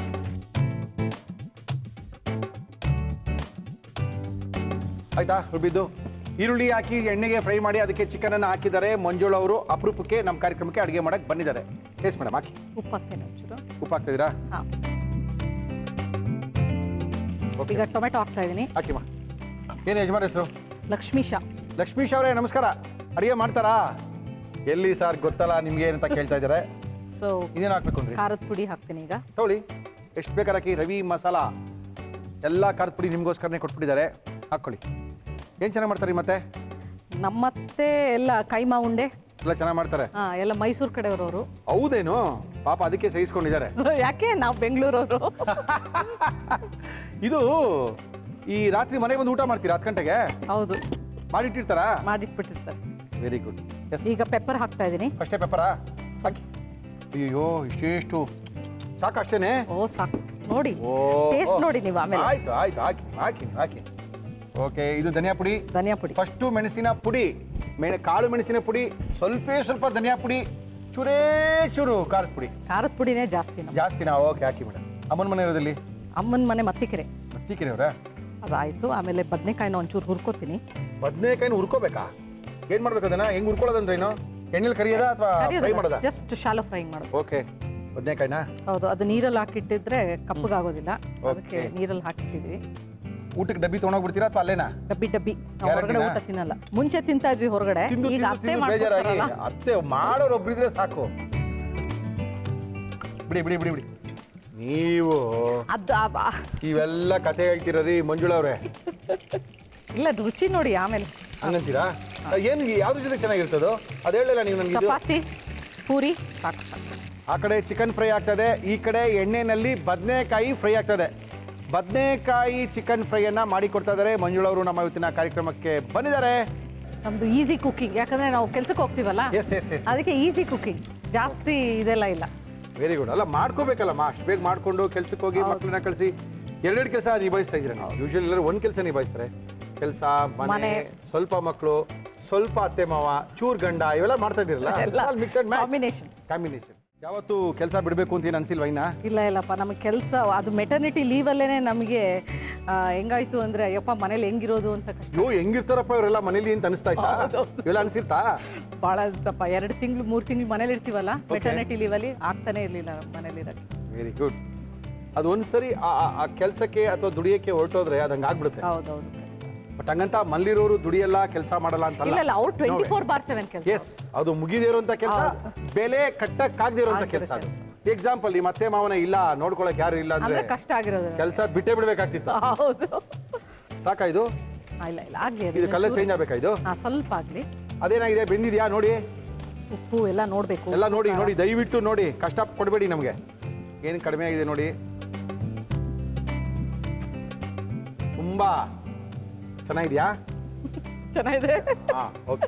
ಆಯ್ತಾ ರುಬ್ಬಿದ್ದು ಈರುಳ್ಳಿ ಹಾಕಿ ಎಣ್ಣೆಗೆ ಫ್ರೈ ಮಾಡಿ ಅದಕ್ಕೆ ಚಿಕನ್ ಅನ್ನು ಹಾಕಿದ್ದಾರೆ ಮಂಜುಳ ಅವರು ಅಪರೂಪಕ್ಕೆ ನಮ್ಮ ಕಾರ್ಯಕ್ರಮಕ್ಕೆ ಅಡುಗೆ ಮಾಡಕ್ಕೆ ಬಂದಿದ್ದಾರೆ ಟೇಸ್ಟ್ ಮೇಡಮ್ ಹಾಕಿ ಉಪ್ಪು ಹಾಕ್ತೀನಿ ಒಂಚೂರು ಉಪ್ಪು ಹಾಕ್ತಿದ್ದೀರಾ ಹಾಂ ಈಗ ಟೊಮೆಟೊ ಹಾಕ್ತಾ ಇದ್ದೀನಿ ಹಾಕಿಮ್ಮ ಏನು ಯಜಮಾನ್ ಹೆಸರು ಲಕ್ಷ್ಮೀಶ ಲಕ್ಷ್ಮೀಶ್ ಅವರೇ ನಮಸ್ಕಾರ ಅಡುಗೆ ಮಾಡ್ತಾರಾ ಎಲ್ಲಿ ಸರ್ ಗೊತ್ತಲ್ಲ ನಿಮ್ಗೆ ಏನಂತ ಕೇಳ್ತಾ ಇದ್ದಾರೆ ಸೊ ಇನ್ನೇನು ಹಾಕ್ಬೇಕು ಅಂದ್ರಿ ಖಾರದ ಪುಡಿ ಹಾಕ್ತೀನಿ ಈಗ ತಗೊಳ್ಳಿ ಎಷ್ಟು ಬೇಕಾದ್ರೆ ಹಾಕಿ ರವಿ ಮಸಾಲ ಎಲ್ಲ ಖಾರದ ಪುಡಿ ನಿಮಗೋಸ್ಕರನೇ ಕೊಟ್ಬಿಟ್ಟಿದ್ದಾರೆ ಹಾಕ್ಕೊಳ್ಳಿ ಏನು ಚೆನ್ನಾಗಿ ಮಾಡ್ತಾರೆ ಮತ್ತೆ ನಮ್ಮತ್ತೆ ಎಲ್ಲ ಕೈಮಾ ಉಂಡೆ ಎಲ್ಲ ಚೆನ್ನಾಗಿ ಮಾಡ್ತಾರೆ ಹಾ ಎಲ್ಲ ಮೈಸೂರು ಕಡೆಯವರವರು ಹೌದೇನು ಪಾಪ ಅದಕ್ಕೆ ಸಹಿಸ್ಕೊಂಡಿದ್ದಾರೆ ಯಾಕೆ ನಾವು ಬೆಂಗಳೂರವರು ಇದು ಈ ರಾತ್ರಿ ಮನೆಗೆ ಬಂದು ಊಟ ಮಾಡ್ತೀರಾ ಹತ್ತು ಗಂಟೆಗೆ ಹೌದು ಮಾಡಿಟ್ಟಿರ್ತಾರಾ ಮಾಡಿಟ್ಬಿಟ್ಟಿರ್ತಾರೆ ವೆರಿ ಗುಡ್ ಎಸ್ ಈಗ ಪೆಪ್ಪರ್ ಹಾಕ್ತಾ ಇದ್ದೀನಿ ಅಷ್ಟೇ ಪೆಪ್ಪರಾ ಸಾಕಿ ಅಯ್ಯೋ ಇಷ್ಟೇಷ್ಟು ಸಾಕಷ್ಟೇನೆ ಓ ಸಾಕು ನೋಡಿ ಓ ಟೇಸ್ಟ್ ನೋಡಿ ನೀವು ಆಮೇಲೆ ಆಯ್ತು ಆಯ್ತು ಹಾಕಿ ಹಾಕಿ ಹಾಕಿ ಓಕೆ ಇದು ಧನಿಯಾ ಪುಡಿ ಧನಿಯಾ ಪುಡಿ ಫಸ್ಟು ಮೆಣಸಿನ ಪುಡಿ ಮೆಣ ಕಾಳು ಮೆಣಸಿನ ಪುಡಿ ಸ್ವಲ್ಪ ಸ್ವಲ್ಪ ಧನಿಯಾ ಪುಡಿ ಚೂರೇ ಚೂರು ಖಾರದ ಪುಡಿ ಖಾರದ ಪುಡಿನೇ ಜಾಸ್ತಿ ನಮ್ಮ ಜಾಸ್ತಿನಾ ಓಕೆ ಹಾಕಿ ಮೇಡಮ್ ಅಮ್ಮನ ಮನೆ ಇರೋದಲ್ಲಿ ಅಮ್ಮನ ಮನೆ ಮತ್ತಿಕೆರೆ ಮತ್ತೀಕೆರೆ ಅವರ ಅದಾಯ್ತು ಆಮೇಲೆ ಬದನೆಕಾಯಿನ ಒಂಚೂರು ಹುರ್ಕೋತೀನಿ ಬದನೆಕಾಯಿನ ಹುರ್ಕೋಬೇಕಾ ಏನ್ ಮಾಡ್ಬೇಕು ಅದನ್ನ ಹೆಂಗ್ ಹುರ್ಕೊಳ್ಳೋದಂದ್ರೆ ಏನು ಎಣ್ಣೆಲಿ ಕರಿಯೋದಾ ಅಥವಾ ಫ್ರೈ ಮಾಡೋದಾ ಜಸ್ಟ್ ಶಾಲೋ ಫ್ರೈ ಮಾಡೋದು ಓಕೆ ಬದನೆಕಾಯಿನ ಹೌದು ಅದು ನೀರಲ್ಲಿ ಹಾಕಿಟ್ಟಿದ್ರೆ ಕಪ್ಪಗಾಗೋದಿಲ್ಲ ಅದಕ್ಕೆ Okay. ನೀರಲ್ಲಿ ಹಾಕಿಟ್ಟಿದ್ವಿ ಊಟಕ್ಕೆ ಡಬ್ಬಿ ತೊಗೊಂಡೋಗ್ಬಿಡ್ತೀರಾ ಅಥವಾ ಅಲ್ಲೇನಾ ಡಬ್ಬಿ ಡಬ್ಬಿ ನಾವು ಹೊರಗಡೆ ಗ್ಯಾರಂಟಿನಾ? ಊಟ ತಿನ್ನಲ್ಲ ಮುಂಚೆ ತಿಂತಾ ಇದ್ವಿ ಹೊರಗಡೆ ತಿಂದು ಈಗ ತಿಂದು ಅತ್ತೆ ತಿಂದು ಬೇಜಾರಾಗಿ ಮಾಡ್ಕೊಡ್ತಾರಲ್ಲ ಅತ್ತೆ ಮಾಡೋರು ಒಬ್ರಿದ್ರೆ ಸಾಕು ಬಿಡಿ ಬಿಡಿ ಬಿಡಿ ಬಿಡಿ ನೀವು ಅದು ಆ- ಆ- ಇವೆಲ್ಲ ಕತೆ ಹೇಳ್ತೀರ ಮಂಜುಳಾ ಅವ್ರೆ ಇಲ್ಲ ರುಚಿ ನೋಡಿ ಆಮೇಲೆ ಹಂಗಂತೀರಾ ಏನು ಯಾವ್ದ್ರ ಜೊತೆ ಚೆನ್ನಾಗಿರ್ತದೋ ಅದು ಹೇಳಿಲ್ಲ ನೀವು ನನಗೆ ಚಪಾತಿ ಪೂರಿ ಸಾಕು ಸಾಕು ಆ ಕಡೆ ಚಿಕನ್ ಫ್ರೈ ಆಗ್ತದೆ ಈ ಕಡೆ ಎಣ್ಣೆನಲ್ಲಿ ಬದನೆಕಾಯಿ ಫ್ರೈ ಆಗ್ತದೆ ಬದನೆಕಾಯಿ ಚಿಕನ್ ಫ್ರೈಯನ್ನು ಮಾಡಿಕೊಡ್ತಾ ಇದ್ದಾರೆ ಮಂಜುಳವರು ನಮ್ಮ ಇವತ್ತಿನ ಕಾರ್ಯಕ್ರಮಕ್ಕೆ ಬಂದಿದ್ದಾರೆ ನಮ್ದು ಈಸಿ ಕುಕಿಂಗ್ ಯಾಕಂದ್ರೆ ನಾವು ಕೆಲ್ಸಕ್ಕೆ ಹೋಗ್ತೀವಲ್ಲ ಎಸ್ ಎಸ್ ಎಸ್ ಅದಕ್ಕೆ ಈಸಿ ಕುಕಿಂಗ್ ಜಾಸ್ತಿ ಇದೆಲ್ಲ ಇಲ್ಲ ವೆರಿ ಗುಡ್ ಅಲ್ಲ ಮಾಡ್ಕೋಬೇಕಲ್ಲಮ್ಮ ಅಷ್ಟು ಬೇಗ ಮಾಡ್ಕೊಂಡು ಕೆಲ್ಸಕ್ಕೆ ಹೋಗಿ ಮಕ್ಕಳನ್ನ ಕಳಿಸಿ ಎರಡೆರಡು ಕೆಲಸ ನಿಭಾಯಿಸ್ತಾ ಇದ್ದೀರಾ ನಾವು ಯೂಶಲಿ ಎಲ್ಲರೂ ಒಂದು ಕೆಲಸ ನಿಭಾಯಿಸ್ತಾರೆ ಕೆಲಸ ಮನೆ ಮನೆ. ಸ್ವಲ್ಪ ಮಕ್ಕಳು ಸ್ವಲ್ಪ ಅತ್ತೆ ಮಾವ ಚೂರ್ ಗಂಡ ಇವೆಲ್ಲ ಮಾಡ್ತಾ ಇದ್ದೀರಲ್ಲ ಎಲ್ಲ ಮಿಕ್ಸ್ ಅಂಡ್ combination. ಕಾಂಬಿನೇಷನ್ ಯಾವತ್ತು ಕೆಲಸ ಬಿಡಬೇಕು ಅಂತ ಏನು ಅನ್ಸಿಲ್ವಾ ಇನ್ನ ಇಲ್ಲ ಇಲ್ಲಪ್ಪ ನಮಗೆ ಕೆಲಸ ಅದು ಮೆಟರ್ನಿಟಿ ಲೀವಲ್ಲೇ ನಮಗೆ ಆ, ಹೆಂಗಾಯ್ತು ಅಂದ್ರೆ ಅಯ್ಯಪ್ಪ ಮನೇಲಿ ಹೆಂಗಿರೋದು ಅಂತ ಕಷ್ಟ ಅಯ್ಯೋ ಹೆಂಗಿರ್ತಾರಪ್ಪ ಇವರೆಲ್ಲ ಮನೇಲಿ ಅಂತ ಅನಿಸ್ತಾ ಇತ್ತಾ ಇವೆಲ್ಲ ಅನ್ಸಿರ್ತಾ ಭಾಳ ಅನ್ಸ್ತಪ್ಪ ಎರಡು ತಿಂಗಳು ಮೂರು ತಿಂಗಳು ಮನೇಲಿ ಇರ್ತೀವಲ್ಲ ಮೆಟರ್ನಿಟಿ ಲೀವಲ್ಲಿ ಆಗ್ತಾನೆ ಇರಲಿಲ್ಲ ಮನೇಲಿ ಇರೋಕ್ಕೆ ವೆರಿ ಗುಡ್ ಅದು ಒಂದ್ಸರಿ ಆ- ಆ- ಆ ಕೆಲಸಕ್ಕೆ ಅಥವಾ ದುಡಿಯಕ್ಕೆ ಹೊರಟೋದ್ರೆ ಅದು ಹಂಗೆ ಆಗ್ಬಿಡುತ್ತೆ ಹೌದೌದು ಬಟ್ ಹಂಗಂತ ಮಲ್ಲಿರೋರು ದುಡಿಯಲ್ಲ ಕೆಲಸ ಮಾಡಲ್ಲ ಇಲ್ಲ ಅಂತಲ್ಲ ಇಲ್ಲ ಅವ್ರು ಟ್ವೆಂಟಿ ಫೋರ್ ಬಾರ್ ಸೆವೆನ್ ಕೆಲಸ ಎಸ್ ಅದು ಮುಗಿದೇ ಇರುವಂತ ಕೆಲಸ ಬೆಲೆ ಕಟ್ಟಕ್ಕಾಗದೇ ಇರುವಂತ ಆಗ್ದಿರೋ ಕೆಲಸ ಅದು ಎಕ್ಸಾಂಪಲ್ ನಿಮ್ಮ ಅತ್ತೆ ಮಾವನ ಇಲ್ಲ ನೋಡ್ಕೊಳಕ್ ಯಾರು ಇಲ್ಲ ಅಂದ್ರೆ ಅಂದ್ರೆ ಕಷ್ಟ ಆಗಿರೋದು ಕೆಲಸ ಬಿಟ್ಟೇ ಬಿಡ್ಬೇಕಾಗ್ತಿತ್ತು ಹೌದು ಸಾಕಾ ಇದು ಆ, ಇಲ್ಲ ಇಲ್ಲ ಆಗ್ಲಿ ಇದು ಅದು ಕಲರ್ ಚೇಂಜ್ ಆಗ್ಬೇಕಾ ಇದು ಹಾ ಸ್ವಲ್ಪ ಆಗ್ಲಿ ಅದೇನಾಗಿದೆ ಬೆಂದಿದ್ಯಾ ನೋಡಿ ಉಪ್ಪು ಎಲ್ಲ ನೋಡ್ಬೇಕು ಎಲ್ಲ ನೋಡಿ ನೋಡಿ ದಯವಿಟ್ಟು ನೋಡಿ ಕಷ್ಟ ಕೊಡಬೇಡಿ ನಮಗೆ ಏನು ಕಡಿಮೆ ಆಗಿದೆ ನೋಡಿ ತುಂಬಾ ಚೆನ್ನಾಗಿದ್ಯಾ ಚೆನ್ನಾಗಿದೆ ಹಾ ಓಕೆ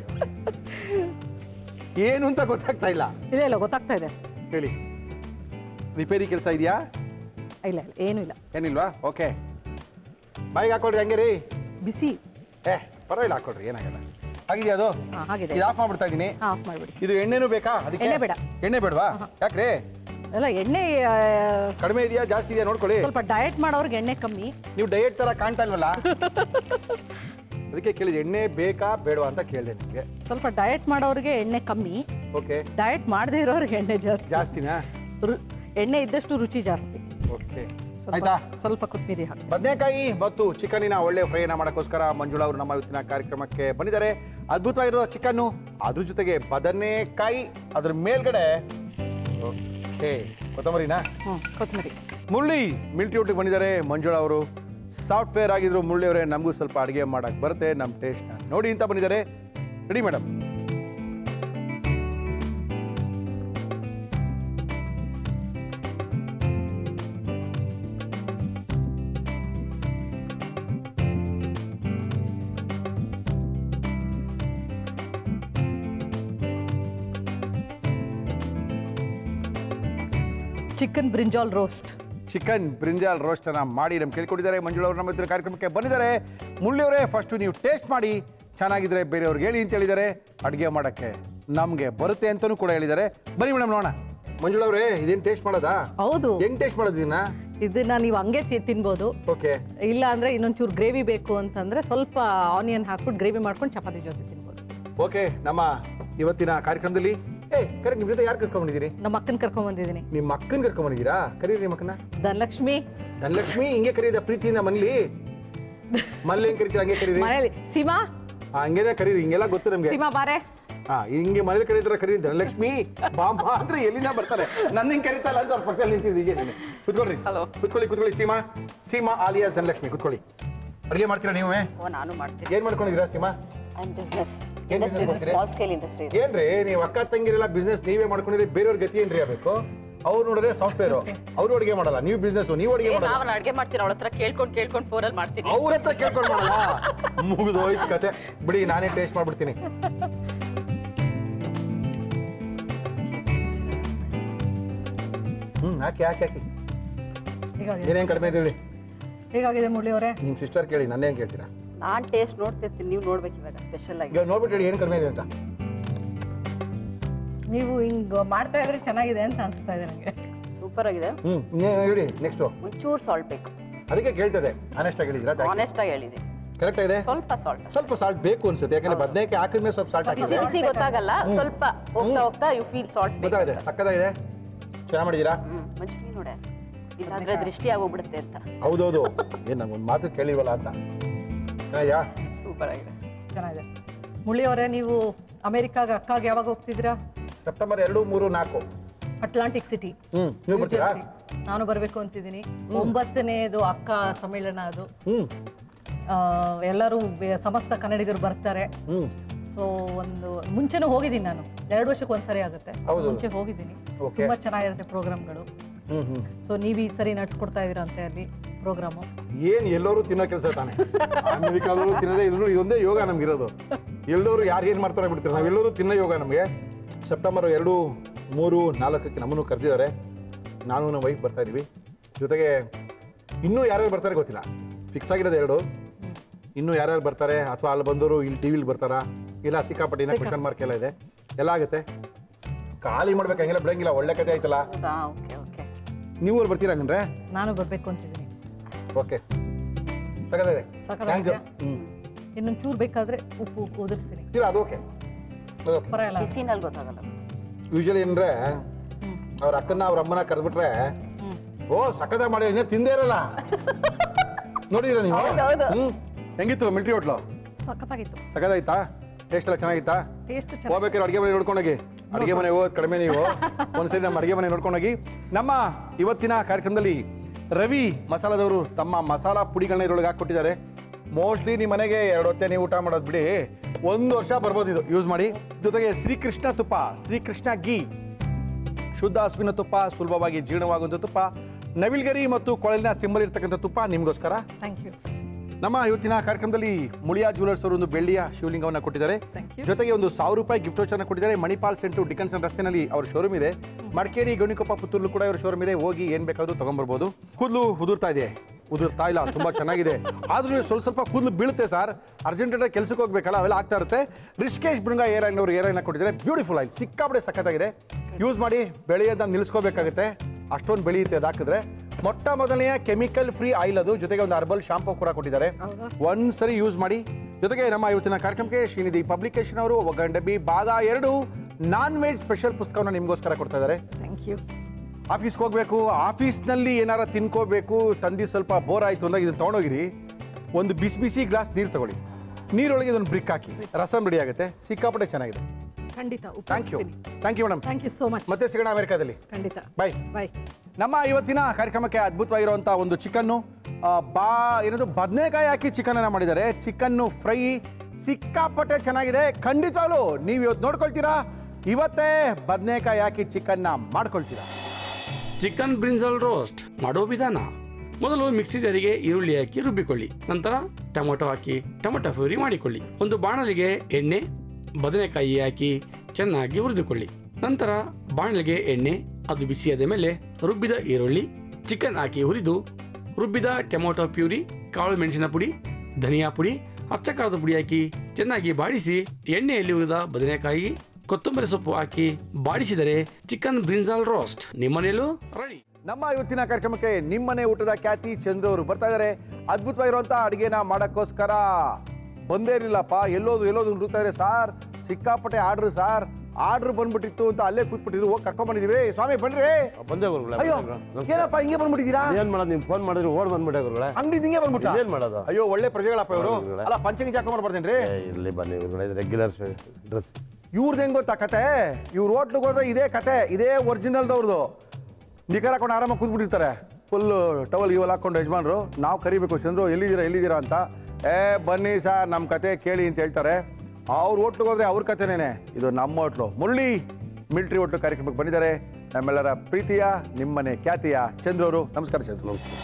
ಏನು ಅಂತ ಗೊತ್ತಾಗ್ತಾ ಇಲ್ಲ ಇಲ್ಲ ಇಲ್ಲ ಗೊತ್ತಾಗ್ತಾ ಇದೆ ಹೇಳಿ ರಿಪೇರಿ ಕೆಲಸ ಇದೆಯಾ ಇಲ್ಲ ಇಲ್ಲ ಏನೂ ಇಲ್ಲ ಏನಿಲ್ವಾ ಓಕೆ ಬಾಯಿಗೆ ಹಾಕೊಳ್ರಿ ಹಂಗೆ ರೀ ಬಿಸಿ ಏ ಪರವಾಗಿಲ್ಲ ಹಾಕೊಳ್ರಿ ಏನಾಗಲ್ಲ ಆಗಿದೆಯಾ ಅದು ಹಾ ಆಗಿದೆ ಇದು ಆಫ್ ಮಾಡ್ಬಿಡ್ತಾ ಇದ್ದೀನಿ ಹಾ ಆಫ್ ಮಾಡಿಬಿಡಿ ಇದು ಎಣ್ಣೆನೂ ಬೇಕಾ ಅದಕ್ಕೆ ಎಣ್ಣೆ ಬೇಡ. ಎಣ್ಣೆ ಬೇಡವಾ ಯಾಕ್ರಿ ಅಲ್ಲ ಎಣ್ಣೆ ಆ, ಕಡಿಮೆ ಇದೆಯಾ ಜಾಸ್ತಿ ಇದೆಯಾ ನೋಡ್ಕೊಳ್ಳಿ ಸ್ವಲ್ಪ ಡಯಟ್ ಮಾಡೋರ್ಗೆ ಎಣ್ಣೆ ಕಮ್ಮಿ ನೀವು ಡಯಟ್ ತರ ಕಾಣ್ತಾ ಇಲ್ವಲ್ಲ ಅದಕ್ಕೆ ಕೇಳಿದೆ ಎಣ್ಣೆ ಬೇಕಾ ಬೇಡವಾ ಅಂತ ಕೇಳಿದೆ ನಿಮಗೆ ಸ್ವಲ್ಪ ಡಯಟ್ ಮಾಡೋರ್ಗೆ ಎಣ್ಣೆ ಕಮ್ಮಿ ಓಕೆ ಡಯಟ್ ಮಾಡದೇ ಇರೋರ್ಗೆ ಎಣ್ಣೆ ಜಾಸ್ತಿ ಜಾಸ್ತಿನಾ ರು- ಎಣ್ಣೆ ಇದ್ದಷ್ಟು ರುಚಿ ಜಾಸ್ತಿ ಓಕೆ ಸ್ವಲ್ಪ ಆಯ್ತಾ ಸ್ವಲ್ಪ ಕೊತ್ತಂಬರಿ ಹಾಕಿ ಬದನೆಕಾಯಿ ಮತ್ತು ಚಿಕನಿನ ಒಳ್ಳೆ ಫ್ರೈನ ಮಾಡೋಕ್ಕೋಸ್ಕರ ಮಂಜುಳಾ ಅವರು ನಮ್ಮ ಇವತ್ತಿನ ಕಾರ್ಯಕ್ರಮಕ್ಕೆ ಬಂದಿದ್ದಾರೆ ಅದ್ಭುತವಾಗಿರೋ ಚಿಕನ್ನು ಅದ್ರ ಜೊತೆಗೆ ಬದನೆಕಾಯಿ ಅದ್ರ ಮೇಲ್ಗಡೆ ಓಕೆ ಕೊತ್ತಂಬರಿನಾ ಹ್ಞೂ ಕೊತ್ತಂಬರಿ ಮುರಳಿ ಮಿಲ್ಟ್ರಿ ಊಟಕ್ಕೆ ಬಂದಿದ್ದಾರೆ ಮಂಜುಳಾ ಅವರು ಸಾಫ್ಟ್ವೇರ್ ಆಗಿದ್ರು ಮುಳ್ಳಿಯವರೇ ನಮಗೂ ಸ್ವಲ್ಪ ಅಡುಗೆ ಮಾಡಕ್ಕೆ ಬರುತ್ತೆ ನಮ್ಮ ಟೇಸ್ಟ್ನ ನೋಡಿ ಅಂತ ಬಂದಿದ್ದಾರೆ ready madam chicken brinjal roast chicken brinjal ರೋಸ್ಟನ್ನು ಮಾಡಿ ನಮ್ಗೆ ಕೇಳ್ಕೊಟ್ಟಿದ್ದಾರೆ ಮಂಜುಳವರು ನಮ್ಮ ಹತ್ರ ಕಾರ್ಯಕ್ರಮಕ್ಕೆ ಬಂದಿದ್ದಾರೆ ಮುಳ್ಳಿಯವರೇ ಫಸ್ಟು ನೀವು ಟೇಸ್ಟ್ ಮಾಡಿ ಚೆನ್ನಾಗಿದ್ರೆ ಬೇರೆಯವ್ರಿಗೆ ಹೇಳಿ ಅಂತ ಹೇಳಿದ್ದಾರೆ ಅಡುಗೆ ಮಾಡೋಕ್ಕೆ ನಮಗೆ ಬರುತ್ತೆ ಅಂತಲೂ ಕೂಡ ಹೇಳಿದ್ದಾರೆ ಬನ್ನಿ ಮೇಡಮ್ ನೋಡೋಣ ಮಂಜುಳವ್ರೆ ಇದೇನು ಟೇಸ್ಟ್ ಮಾಡೋದಾ ಹೌದು ಹೆಂಗ್ ಟೇಸ್ಟ್ ಮಾಡೋದಿನ್ನ ಇದನ್ನ ನೀವು ಹಂಗೆ ತಿ- ತಿನ್ಬೋದು ಓಕೆ ಇಲ್ಲ ಅಂದ್ರೆ ಇನ್ನೊಂಚೂರು ಗ್ರೇವಿ ಬೇಕು ಅಂತಂದ್ರೆ ಸ್ವಲ್ಪ ಆನಿಯನ್ ಹಾಕ್ಬಿಟ್ಟು ಗ್ರೇವಿ ಮಾಡ್ಕೊಂಡು ಚಪಾತಿ ಜೊತೆ ತಿನ್ಬೋದು ಓಕೆ ನಮ್ಮ ಇವತ್ತಿನ ಕಾರ್ಯಕ್ರಮದಲ್ಲಿ ಏ ಕರೆ ನಿಮ್ಮ ಜೊತೆ ಯಾರು ಕರ್ಕೊಂಡ್ಬಂದಿದ್ದೀರಿ ನಮ್ಮ ಅಕ್ಕನ ಕರ್ಕೊಂಡ್ ಬಂದಿದ್ದೀನಿ ನಿಮ್ಮ ಅಕ್ಕನ ಕರ್ಕೊಂಡ್ಬಂದಿದ್ದೀರಾ ಕರೀರಿ ನಿಮ್ಮ ಅಕ್ಕನ ಧನಲಕ್ಷ್ಮಿ ಧನಲಕ್ಷ್ಮಿ ಹಿಂಗೆ ಕರೀದ ಪ್ರೀತಿಯಿಂದ ಮನೇಲಿ ಮನೇಲಿ ಹೆಂಗ್ ಕರಿತೀರ ಹಂಗೆ ಕರೀರಿ ಮನೇಲಿ ಸೀಮಾ ಆ, ಹಂಗೇನೆ ಕರೀರಿ ಹಿಂಗೆಲ್ಲ ಗೊತ್ತು ನಮ್ಗೆ ಸೀಮಾ ಬಾರೆ ಹಾ ಹಿಂಗೆ ಮನೇಲಿ ಕರೀತಾರ ಕರೀ ಧನಲಕ್ಷ್ಮಿ ಬಾಂಬ ಅಂದ್ರೆ ಎಲ್ಲಿಂದ ಬರ್ತಾರೆ ನನ್ನ ಹಿಂಗೆ ಕರೀತಲ್ಲ ಅಂತ ಅವ್ರ ಪಕ್ಕದಲ್ಲಿ ನಿಂತಿದ್ದು ಹೀಗೆ ನೀನು. ಕುತ್ಕೊಳ್ರಿ ಕುತ್ಕೊಳ್ಳಿ ಕುತ್ಕೊಳ್ಳಿ ಸೀಮಾ ಸೀಮಾ ಆಲಿಯಾಸ್ ಧನಲಕ್ಷ್ಮಿ ಕುತ್ಕೊಳ್ಳಿ ಅಡುಗೆ ಮಾಡ್ತೀರಾ ನೀವೇ ಓ ನಾನು ಮಾಡ್ತೀನಿ ಏನ್ ಮಾಡ್ಕೊಂಡಿದ್ದೀರಾ ಸೀಮಾ ಐಮ್ ಬಿಸ್ನೆಸ್ ಏನ್ ಇಂಡಸ್ಟ್ರಿ business ಇದೆ? ಸ್ಮಾಲ್ ಸ್ಕೇಲ್ ಇಂಡಸ್ಟ್ರಿ ಇದೆ ಏನ್ರಿ ನೀವು ಅಕ್ಕ ತಂಗಿರೆಲ್ಲ ಬಿಸ್ನೆಸ್ ನೀವೇ ಮಾಡ್ಕೊಂಡಿರಿ ಬೇರೆಯವ್ರ ಗತಿ ಏನ್ರಿ ಆಗ್ಬೇಕು ಅವ್ರು ನೋಡಿದ್ರೆ ಸಾಫ್ಟ್ವೇರ್ ಅವ್ರು ಅಡುಗೆ ಮಾಡಲ್ಲ ನೀವು ಬಿಸ್ನೆಸ್ ನೀವು ಅಡುಗೆ ಮಾಡಲ್ಲ ನಾನು ಅಡ್ಗೆ ಮಾಡ್ತೀನಿ ಅವಳ ಹತ್ರ ಕೇಳ್ಕೊಂಡು ಕೇಳ್ಕೊಂಡು ಫೋನಲ್ಲಿ ಮಾಡ್ತೀನಿ ಅವ್ರ ಹತ್ರ ಕೇಳ್ಕೊಂಡು ಮಾಡಲ್ಲ ಮುಗಿದು ಹೋಯ್ತು ಕತೆ ಬಿಡಿ ನಾನೇ ಟೇಸ್ಟ್ ಮಾಡ್ಬಿಡ್ತೀನಿ ಹ್ಮ್ ಹಾಕಿ ಹಾಕಿ ಹಾಕಿ ಹೇಗಾಗಿದೆ ಏನೇನು ಕಡಿಮೆ ಇದ್ದೀವಿ ಹೇಗಾಗಿದೆ ಮುರಳಿ ಅವರೇ ನಿಮ್ಮ ಸಿಸ್ಟರ್ ಕೇಳಿ ನನ್ನೇನು ಕೇಳ್ತೀರಾ ನಾನು ಟೇಸ್ಟ್ ನೋಡ್ತಿರ್ತೀನಿ ನೀವು ನೋಡ್ಬೇಕು ಇವಾಗ ಸ್ಪೆಷಲ್ ಆಗಿ ಈಗ ನೋಡ್ಬಿಟ್ಟು ಹೇಳಿ ಏನು ಕಡಿಮೆ ಇದೆ ಅಂತ ನೀವು ಹಿಂಗ್ ಮಾಡ್ತಾ ಇದ್ರೆ ಚೆನ್ನಾಗಿದೆ ಅಂತ ಅನ್ಸ್ತಾ ಇದೆ ನನಗೆ ಸೂಪರ್ ಆಗಿದೆ ಹ್ಞೂ ಇನ್ನೇನು ಹೇಳಿ ನೆಕ್ಸ್ಟು ಒಂಚೂರು ಸಾಲ್ಟ್ ಬೇಕು ಅದಕ್ಕೆ ಕೇಳ್ತದೆ ಆನೆಸ್ಟ್ ಆಗಿ ಹೇಳಿದ್ರಾ ಆನೆಸ್ಟ್ ಆಗಿ ಹೇಳಿದೆ ಕರೆಕ್ಟ್ ಇದೆ ಸ್ವಲ್ಪ ಸಾಲ್ಟ್ ಸ್ವಲ್ಪ ಸಾಲ್ಟ್ ಬೇಕು ಅನ್ಸುತ್ತೆ ಯಾಕಂದ್ರೆ ಬದನೇಕಾಯಿ ಹಾಕಿದ್ಮೇಲೆ ಸ್ವಲ್ಪ ಸಾಲ್ಟ್ ಬಿಸಿ ಹಾಕಿದೆ ಬಿಸಿ ಗೊತ್ತಾಗಲ್ಲ ಸ್ವಲ್ಪ ಹೋಗ್ತಾ ಹೋಗ್ತಾ ಯು ಫೀಲ್ ಸಾಲ್ಟ್ ಬೇಕು ಗೊತ್ತಾಗಿದೆ ಸಕ್ಕದಾಗಿದೆ ಚೆನ್ನಾಗಿ ಮಾಡಿದ್ದೀರಾ ಹ್ಮ್ ಮಂಚಿ ನೋಡೆ ಇಲ್ಲಾಂದ್ರೆ ದೃಷ್ಟಿ ಆಗೋಗ್ಬಿಡುತ್ತೆ ಅಂತ ಹೌದೌದು ಏನು ನಂಗೊಂದು ಮಾತು ಕೇಳಿವಲ್ಲ ಅಂತ ಚೆನ್ನಾಗಿದೆಯಾ ಸೂಪರ್ ಆಗಿದೆ ಚೆನ್ನಾಗಿದೆ ಮುರಳಿ ಅವರೇ ನೀವು ಅಮೆರಿಕಾಗ ಅಕ್ಕಾಗ ಯಾವಾಗ ಹೋಗ್ತಿದ್ದೀರಾ ಸೆಪ್ಟೆಂಬರ್ ಎರಡು ಮೂರು ನಾಲ್ಕು ಅಟ್ಲಾಂಟಿಕ್ ಸಿಟಿ ಹ್ಞೂ ನೀವು ಬರ್ತೀರಾ ನಾನು ಬರಬೇಕು ಅಂತಿದ್ದೀನಿ ಒಂಬತ್ತನೇದು ಅಕ್ಕ ಸಮ್ಮೇಳನ ಅದು ಹ್ಞೂ ಆ, ಎಲ್ಲರೂ ಬೆ- ಸಮಸ್ತ ಕನ್ನಡಿಗರು ಬರ್ತಾರೆ ಹ್ಞೂ ಸೊ ಒಂದು ಮುಂಚೆನೂ ಹೋಗಿದ್ದೀನಿ ನಾನು ಎರಡು ವರ್ಷಕ್ಕೆ ಒಂದ್ಸರಿ ಆಗುತ್ತೆ ಹೌದು. ಮುಂಚೆ ಹೋಗಿದ್ದೀನಿ Okay. ತುಂಬಾ ಚೆನ್ನಾಗಿರುತ್ತೆ ಪ್ರೋಗ್ರಾಮ್ಗಳು ಹ್ಞೂ ಹ್ಞೂ ಸೊ ನೀವು ಈ ಸರಿ ನಡ್ಸ್ಕೊಡ್ತಾ ಇದ್ದೀರಂತೆ ಅಲ್ಲಿ ಪ್ರೋಗ್ರಾಮು ಏನು ಎಲ್ಲರೂ ತಿನ್ನೋ ಕೆಲಸ ತಾನೆ ಅಮೆರಿಕಾದವರು ತಿನ್ನೋದೇ ಇದ್ರು ಇದೊಂದೇ ಯೋಗ ನಮ್ಗಿರೋದು ಎಲ್ಲರೂ ಯಾರು ಏನು ಮಾಡ್ತಾರೆ ಬಿಡ್ತಾರೆ ನಾವು ಎಲ್ಲರೂ ತಿನ್ನೋ ಯೋಗ ನಮಗೆ ಸೆಪ್ಟೆಂಬರ್ ಎರಡು ಮೂರು ನಾಲ್ಕಕ್ಕೆ ನಮ್ಮನ್ನು ಕರೆದಿದ್ದಾರೆ ನಾನು ನಮ್ಮ ವೈಫ್ ಬರ್ತಾ ಇದೀವಿ ಜೊತೆಗೆ ಇನ್ನೂ ಯಾರ್ಯಾರು ಬರ್ತಾರೆ ಗೊತ್ತಿಲ್ಲ ಫಿಕ್ಸ್ ಆಗಿರೋದು ಎರಡು ಇನ್ನೂ ಯಾರ್ಯಾರು ಬರ್ತಾರೆ ಅಥವಾ ಅಲ್ಲಿ ಬಂದವರು ಇಲ್ಲಿ ಟಿ ವಿಲಿ ಬರ್ತಾರಾ ಇಲ್ಲ ಸಿಕ್ಕಾಪಟ್ಟಿನ ಕ್ವಶನ್ ಮಾರ್ಕ್ ಎಲ್ಲ ಇದೆ ಎಲ್ಲ ಆಗುತ್ತೆ ಖಾಲಿ ಮಾಡ್ಬೇಕು ಹಂಗೆಲ್ಲ ಬಿಡಂಗಿಲ್ಲ ಒಳ್ಳೆ ಕತೆ ಆಯ್ತಲ್ಲ ಹೌದಾ ಓಕೆ ಓಕೆ ನೀವು ಅಲ್ಲಿ ಬರ್ತೀರಾ ಹಂಗಂದ್ರೆ ನಾನು ಬರಬೇಕು ಅಂತಿದ್ದೀನಿ ಓಕೆ ಸಗದಿದೆ ಥ್ಯಾಂಕ್ ಯು ಸಖತ್ತಾಗಿದೆಯಾ? ಹ್ಞೂ ಇನ್ನೊಂದು ಚೂರು ಬೇಕಾದ್ರೆ ಉಪ್ಪು ಉದುರಿಸ್ತೀನಿ ಇಲ್ಲ ಅದು ಓಕೆ ಅದು ಓಕೆ ಪರವಾಗಿಲ್ಲ ಬಿಸಿನಲ್ಲಿ ಗೊತ್ತಾಗಲ್ಲ ಯೂಶಲಿ ಏನಂದ್ರೆ ಅವ್ರ ಅಕ್ಕನ ಅವ್ರ ಅಮ್ಮನ ಕರೆದ್ಬಿಟ್ರೆ ಓ ಸಕ್ಕದ ಮಾಡಿ ಇನ್ನೂ ತಿಂದೇ ಇರಲ್ಲ ನೋಡಿದ್ರ ನೀವು ಹ್ಮ್ ಹೆಂಗಿತ್ತು ಮಿಲ್ಟ್ರಿ ಹೋಟ್ಲು ಸಖತ್ತಾಗಿತ್ತು ಸಕ್ಕದಾಯ್ತಾ ಟೇಸ್ಟ್ ಎಲ್ಲ ಚೆನ್ನಾಗಿತ್ತಾ ಟೇಸ್ಟ್ ಚೆನ್ನಾಗಿ ಹೋಗ್ಬೇಕಾದ್ರೆ ಅಡುಗೆ ಮನೆ ನೋಡ್ಕೊಂಡೋಗಿ ಅಡುಗೆ ಮನೆ ಹೋಗೋದು ಕಡಿಮೆ ನೀವು ಒಂದ್ಸರಿ ನಮ್ಮ ಅಡುಗೆ ಮನೆ ನೋಡ್ಕೊಂಡೋಗಿ ನಮ್ಮ ಇವತ್ತಿನ ಕಾರ್ಯಕ್ರಮದಲ್ಲಿ ರವಿ ಮಸಾಲದವರು ತಮ್ಮ ಮಸಾಲ ಪುಡಿಗಳನ್ನ ಇದ್ರೊಳಗೆ ಹಾಕ್ಕೊಟ್ಟಿದ್ದಾರೆ ಮೋಸ್ಟ್ಲಿ ನಿಮ್ಮ ಮನೆಗೆ ಎರಡು ಹೊತ್ತೆ ನೀವು ಊಟ ಮಾಡೋದು ಬಿಡಿ ಒಂದು ವರ್ಷ ಬರ್ಬೋದು ಇದು ಯೂಸ್ ಮಾಡಿ ಜೊತೆಗೆ ಶ್ರೀಕೃಷ್ಣ ತುಪ್ಪ ಶ್ರೀಕೃಷ್ಣ ಗೀ ಶುದ್ಧ ಹಸುವಿನ ತುಪ್ಪ ಸುಲಭವಾಗಿ ಜೀರ್ಣವಾಗುವಂಥ ತುಪ್ಪ ನವಿಲ್ಗರಿ ಮತ್ತು ಕೊಳಲಿನ ಸಿಂಬಲ್ ಇರ್ತಕ್ಕಂಥ ತುಪ್ಪ ನಿಮಗೋಸ್ಕರ ಥ್ಯಾಂಕ್ ಯು ನಮ್ಮ ಇವತ್ತಿನ ಕಾರ್ಯಕ್ರಮದಲ್ಲಿ ಮುಳಿಯಾ ಜ್ಯುವೆಲರ್ಸ್ ಅವರು ಒಂದು ಬೆಳ್ಳಿಯ ಶಿವಲಿಂಗವನ್ನು ಕೊಟ್ಟಿದ್ದಾರೆ Thank you. ಜೊತೆಗೆ ಒಂದು ಸಾವಿರ ರೂಪಾಯಿ ಗಿಫ್ಟ್ ವೋಚರ್ನ ಕೊಟ್ಟಿದ್ದಾರೆ ಮಣಿಪಾಲ್ ಸೆಂಟು ಡಿಕನ್ಸನ್ ರಸ್ತೆನಲ್ಲಿ ಅವ್ರ ಶೋರೂಮ್ ಇದೆ ಮಡಿಕೇರಿ ಗಣಿಕೊಪ್ಪ ಪುತ್ತೂರ್ಲು ಕೂಡ ಇವ್ರ ಶೋರೂಮ್ ಇದೆ ಹೋಗಿ ಏನ್ ಬೇಕಾದ್ರೂ ತಗೊಂಡ್ಬರ್ಬೋದು ಕೂದಲು ಉದುರ್ತಾ ಇದೆ ಉದುರ್ತಾ ಇಲ್ಲ ತುಂಬಾ ಚೆನ್ನಾಗಿದೆ ಆದ್ರೂ ಸ್ವಲ್ಪ ಸ್ವಲ್ಪ ಕೂದಲು ಬೀಳುತ್ತೆ ಸರ್ ಅರ್ಜೆಂಟ್ ಕೆಲಸಕ್ಕೆ ಹೋಗ್ಬೇಕಲ್ಲ ಅವೆಲ್ಲ ಆಗ್ತಾ ಇರುತ್ತೆ ರಿಷ್ಕೇಶ್ ಬೃಂಗ ಏರ್ ಆಯಿಲ್ ಅವರು ಏರ್ ಆಯಿಲ್ನ ಕೊಟ್ಟಿದ್ದಾರೆ ಬ್ಯೂಟಿಫುಲ್ ಆಯಿಲ್ ಸಿಕ್ಕಾಪಡೆ ಸಖತ್ತಾಗಿದೆ ಯೂಸ್ ಮಾಡಿ ಬೆಳೆಯೋದನ್ನ ನಿಲ್ಲಿಸ್ಕೋಬೇಕಾಗುತ್ತೆ ಅಷ್ಟೊಂದು ಬೆಳೆಯುತ್ತೆ ಅದು ಹಾಕಿದ್ರೆ ಮೊಟ್ಟ ಮೊದಲನೆಯ ಕೆಮಿಕಲ್ ಫ್ರೀ ಆಯಿಲ್ ಅದು ಜೊತೆಗೆ ಒಂದು ಹರ್ಬಲ್ ಶಾಂಪೂ ಕೂಡ ಕೊಟ್ಟಿದ್ದಾರೆ ಒಂದ್ಸರಿ ಯೂಸ್ ಮಾಡಿ ಜೊತೆಗೆ ನಮ್ಮ ಇವತ್ತಿನ ಕಾರ್ಯಕ್ರಮಕ್ಕೆ ಶ್ರೀನಿಧಿ ಪಬ್ಲಿಕೇಶನ್ ಅವರು ಒಗ್ಗಂಡಬಿ ಭಾಗ ಎರಡು ನಾನ್ ವೆಜ್ ಸ್ಪೆಷಲ್ ಪುಸ್ತಕವನ್ನು ನಿಮಗೋಸ್ಕರ ಕೊಡ್ತಾ ಇದ್ದಾರೆ ಥ್ಯಾಂಕ್ ಯು ಆಫೀಸ್ಗೆ ಹೋಗ್ಬೇಕು ಆಫೀಸ್ನಲ್ಲಿ ಏನಾರ ತಿನ್ಕೋಬೇಕು ತಂದಿ ಸ್ವಲ್ಪ ಬೋರ್ ಆಯಿತು ಅಂದಾಗ ಇದನ್ನು ತೊಗೊಂಡೋಗಿರಿ ಒಂದು ಬಿಸಿ ಬಿಸಿ ಗ್ಲಾಸ್ ನೀರು ತಗೊಳ್ಳಿ ನೀರೊಳಗೆ ಇದನ್ನು ಬ್ರಿಕ್ ಹಾಕಿ ರಸಮ್ ರೆಡಿ ಆಗುತ್ತೆ ಸಿಕ್ಕಾಪಟ್ಟೆ ಚೆನ್ನಾಗಿದೆ ಖಂಡಿತ ಥ್ಯಾಂಕ್ ಯು ಉಪಯೋಗಿಸ್ತೀನಿ thank you madam thank you so much ಮತ್ತೆ ಸಿಗೋಣ ಅಮೆರಿಕಾದಲ್ಲಿ ಖಂಡಿತ ಬಾಯ್ ಬಾಯ್ ನಮ್ಮ ಇವತ್ತಿನ ಕಾರ್ಯಕ್ರಮಕ್ಕೆ ಅದ್ಭುತವಾಗಿರುವಂಥ ಒಂದು ಚಿಕನ್ನು ಆ, ಬಾ ಏನದು ಬದನೆಕಾಯಿ ಹಾಕಿ ಚಿಕನನ್ನು ಮಾಡಿದ್ದಾರೆ ಚಿಕನ್ನು ಫ್ರೈ ಸಿಕ್ಕಾಪಟ್ಟೆ ಚೆನ್ನಾಗಿದೆ ಖಂಡಿತವಾಗ್ಲೂ ನೀವು ಇವತ್ತು ನೋಡ್ಕೊಳ್ತೀರಾ ಇವತ್ತೇ ಬದನೆಕಾಯಿ ಹಾಕಿ ಚಿಕನ್ನ ಮಾಡ್ಕೊಳ್ತೀರಾ ಚಿಕನ್ ಬ್ರಿಂಜಲ್ ರೋಸ್ಟ್ ಮಾಡೋ ವಿಧಾನ ಮೊದಲು ಮಿಕ್ಸಿ ಜಾರಿಗೆ ಈರುಳ್ಳಿ ಹಾಕಿ ರುಬ್ಬಿಕೊಳ್ಳಿ ನಂತರ ಟೊಮೊಟೊ ಹಾಕಿ ಟೊಮೊಟೊ ಫ್ಯೂರಿ ಮಾಡಿಕೊಳ್ಳಿ ಒಂದು ಬಾಣಲಿಗೆ ಎಣ್ಣೆ ಬದನೆಕಾಯಿ ಹಾಕಿ ಚೆನ್ನಾಗಿ ಹುರಿದುಕೊಳ್ಳಿ ನಂತರ ಬಾಣಲಿಗೆ ಎಣ್ಣೆ ಅದು ಬಿಸಿಯಾದ ಮೇಲೆ ರುಬ್ಬಿದ ಈರುಳ್ಳಿ ಚಿಕನ್ ಹಾಕಿ ಹುರಿದು ರುಬ್ಬಿದ ಟೊಮೊಟೊ ಪ್ಯೂರಿ ಕಾಳು ಮೆಣಸಿನ ಪುಡಿ ಧನಿಯಾ ಪುಡಿ ಅಚ್ಚಕಾರದ ಪುಡಿ ಹಾಕಿ ಚೆನ್ನಾಗಿ ಬಾಡಿಸಿ ಎಣ್ಣೆಯಲ್ಲಿ ಹುರಿದ ಬದನೆಕಾಯಿ ಕೊತ್ತಂಬರಿ ಸೊಪ್ಪು ಹಾಕಿ ಬಾಡಿಸಿದರೆ ಚಿಕನ್ ಬ್ರಿಂಜಾಲ್ ರೋಸ್ಟ್ ನಿಮ್ಮನೇಲೂ ರೆಡಿ ನಮ್ಮ ಇವತ್ತಿನ ಕಾರ್ಯಕ್ರಮಕ್ಕೆ ನಿಮ್ಮನೆ ಊಟದ ಖ್ಯಾತಿ ಚಂದ್ರು ಅವರು ಬರ್ತಾ ಇದ್ದಾರೆ ಅದ್ಭುತವಾಗಿರುವಂಥ ಅಡುಗೆನ ಮಾಡೋಕ್ಕೋಸ್ಕರ ಬಂದೇ ಇರಲಿಲ್ಲಪ್ಪ ಎಲ್ಲೋದು ಎಲ್ಲೋದು ಹುಡುಕ್ತಾ ಇದ್ದಾರೆ ಸಾರ್ ಸಿಕ್ಕಾಪಟ್ಟೆ ಆರ್ಡ್ರು ಸಾರ್ ಆರ್ಡ್ರ್ ಬಂದ್ಬಿಟ್ಟಿತ್ತು ಅಂತ ಅಲ್ಲೇ ಕೂತ್ಬಿಟ್ಟಿದ್ರು ಹೋಗಿ ಕರ್ಕೊಂಡ್ ಬಂದಿದೀವಿ ಸ್ವಾಮಿ ಬನ್ರಿ ಬಂದೆ ಗುರುಗಳೇ ಅಯ್ಯೋ ನಮಸ್ಕಾರ. ಏನಪ್ಪ ಹಿಂಗೆ ಬಂದ್ಬಿಟ್ಟಿದ್ದೀರಾ ಏನ್ ಮಾಡೋದು ನೀವು ಫೋನ್ ಮಾಡಿದ್ರೆ ಓಡ್ ಬಂದ್ಬಿಟ್ಟೆ ಗುರುಗಳೇ ಅಂಗಡಿ ಹಿಂಗೆ ಬಂದ್ಬಿಟ್ಟ ಏನ್ ಮಾಡೋದು ಅಯ್ಯೋ ಒಳ್ಳೆ ಪ್ರಜೆಗಳಪ್ಪ ಇವರು ಹೌದು. ಅಲ್ಲ ಪಂಚಂಗಿ ಹಾಕೊಂಡ್ ಬರ್ತೇನ್ರಿ ಏ, ಇರ್ಲಿ ಬನ್ನಿ ಗುರುಗಳೇ ರೆಗ್ಯುಲರ್ ಡ್ರೆಸ್ ಇವ್ರದ್ದು ಹೆಂಗ್ ಗೊತ್ತಾ ಕತೆ ಇವ್ರ ಹೋಟ್ಲಿಗೆ ಹೋದ್ರೆ ಇದೇ ಕತೆ ಇದೇ ಒರಿಜಿನಲ್ದವ್ರದ್ದು ನಿಖರ ಹಾಕೊಂಡು ಆರಾಮಾಗಿ ಕೂತ್ಬಿಟ್ಟಿರ್ತಾರೆ ಫುಲ್ ಟವಲ್ ಇವಲ್ ಹಾಕೊಂಡು ಯಜಮಾನ್ರು ನಾವು ಕರಿಬೇಕು ಚಂದ್ರು ಎಲ್ಲಿದ್ದೀರಾ ಎಲ್ಲಿದ್ದೀರಾ ಅಂತ ಏ ಬನ್ನಿ ಸರ್ ನಮ್ಮ ಕತೆ ಕೇಳಿ ಅಂತ ಹೇಳ್ತಾರೆ ಅವ್ರ ಹೋಟ್ಲಿಗೆ ಹೋದ್ರೆ ಅವ್ರ ಕತೆನೇನೆ ಇದು ನಮ್ಮ ಹೋಟ್ಲು ಮುರಳಿ ಮಿಲ್ಟ್ರಿ ಹೋಟ್ಲು ಕಾರ್ಯಕ್ರಮಕ್ಕೆ ಬಂದಿದ್ದಾರೆ ನಮ್ಮೆಲ್ಲರ ಪ್ರೀತಿಯ ನಿಮ್ಮನೆ ಖ್ಯಾತಿಯ ಚಂದ್ರು ಅವರು ನಮಸ್ಕಾರ ಚಂದ್ರು ನಮಸ್ಕಾರ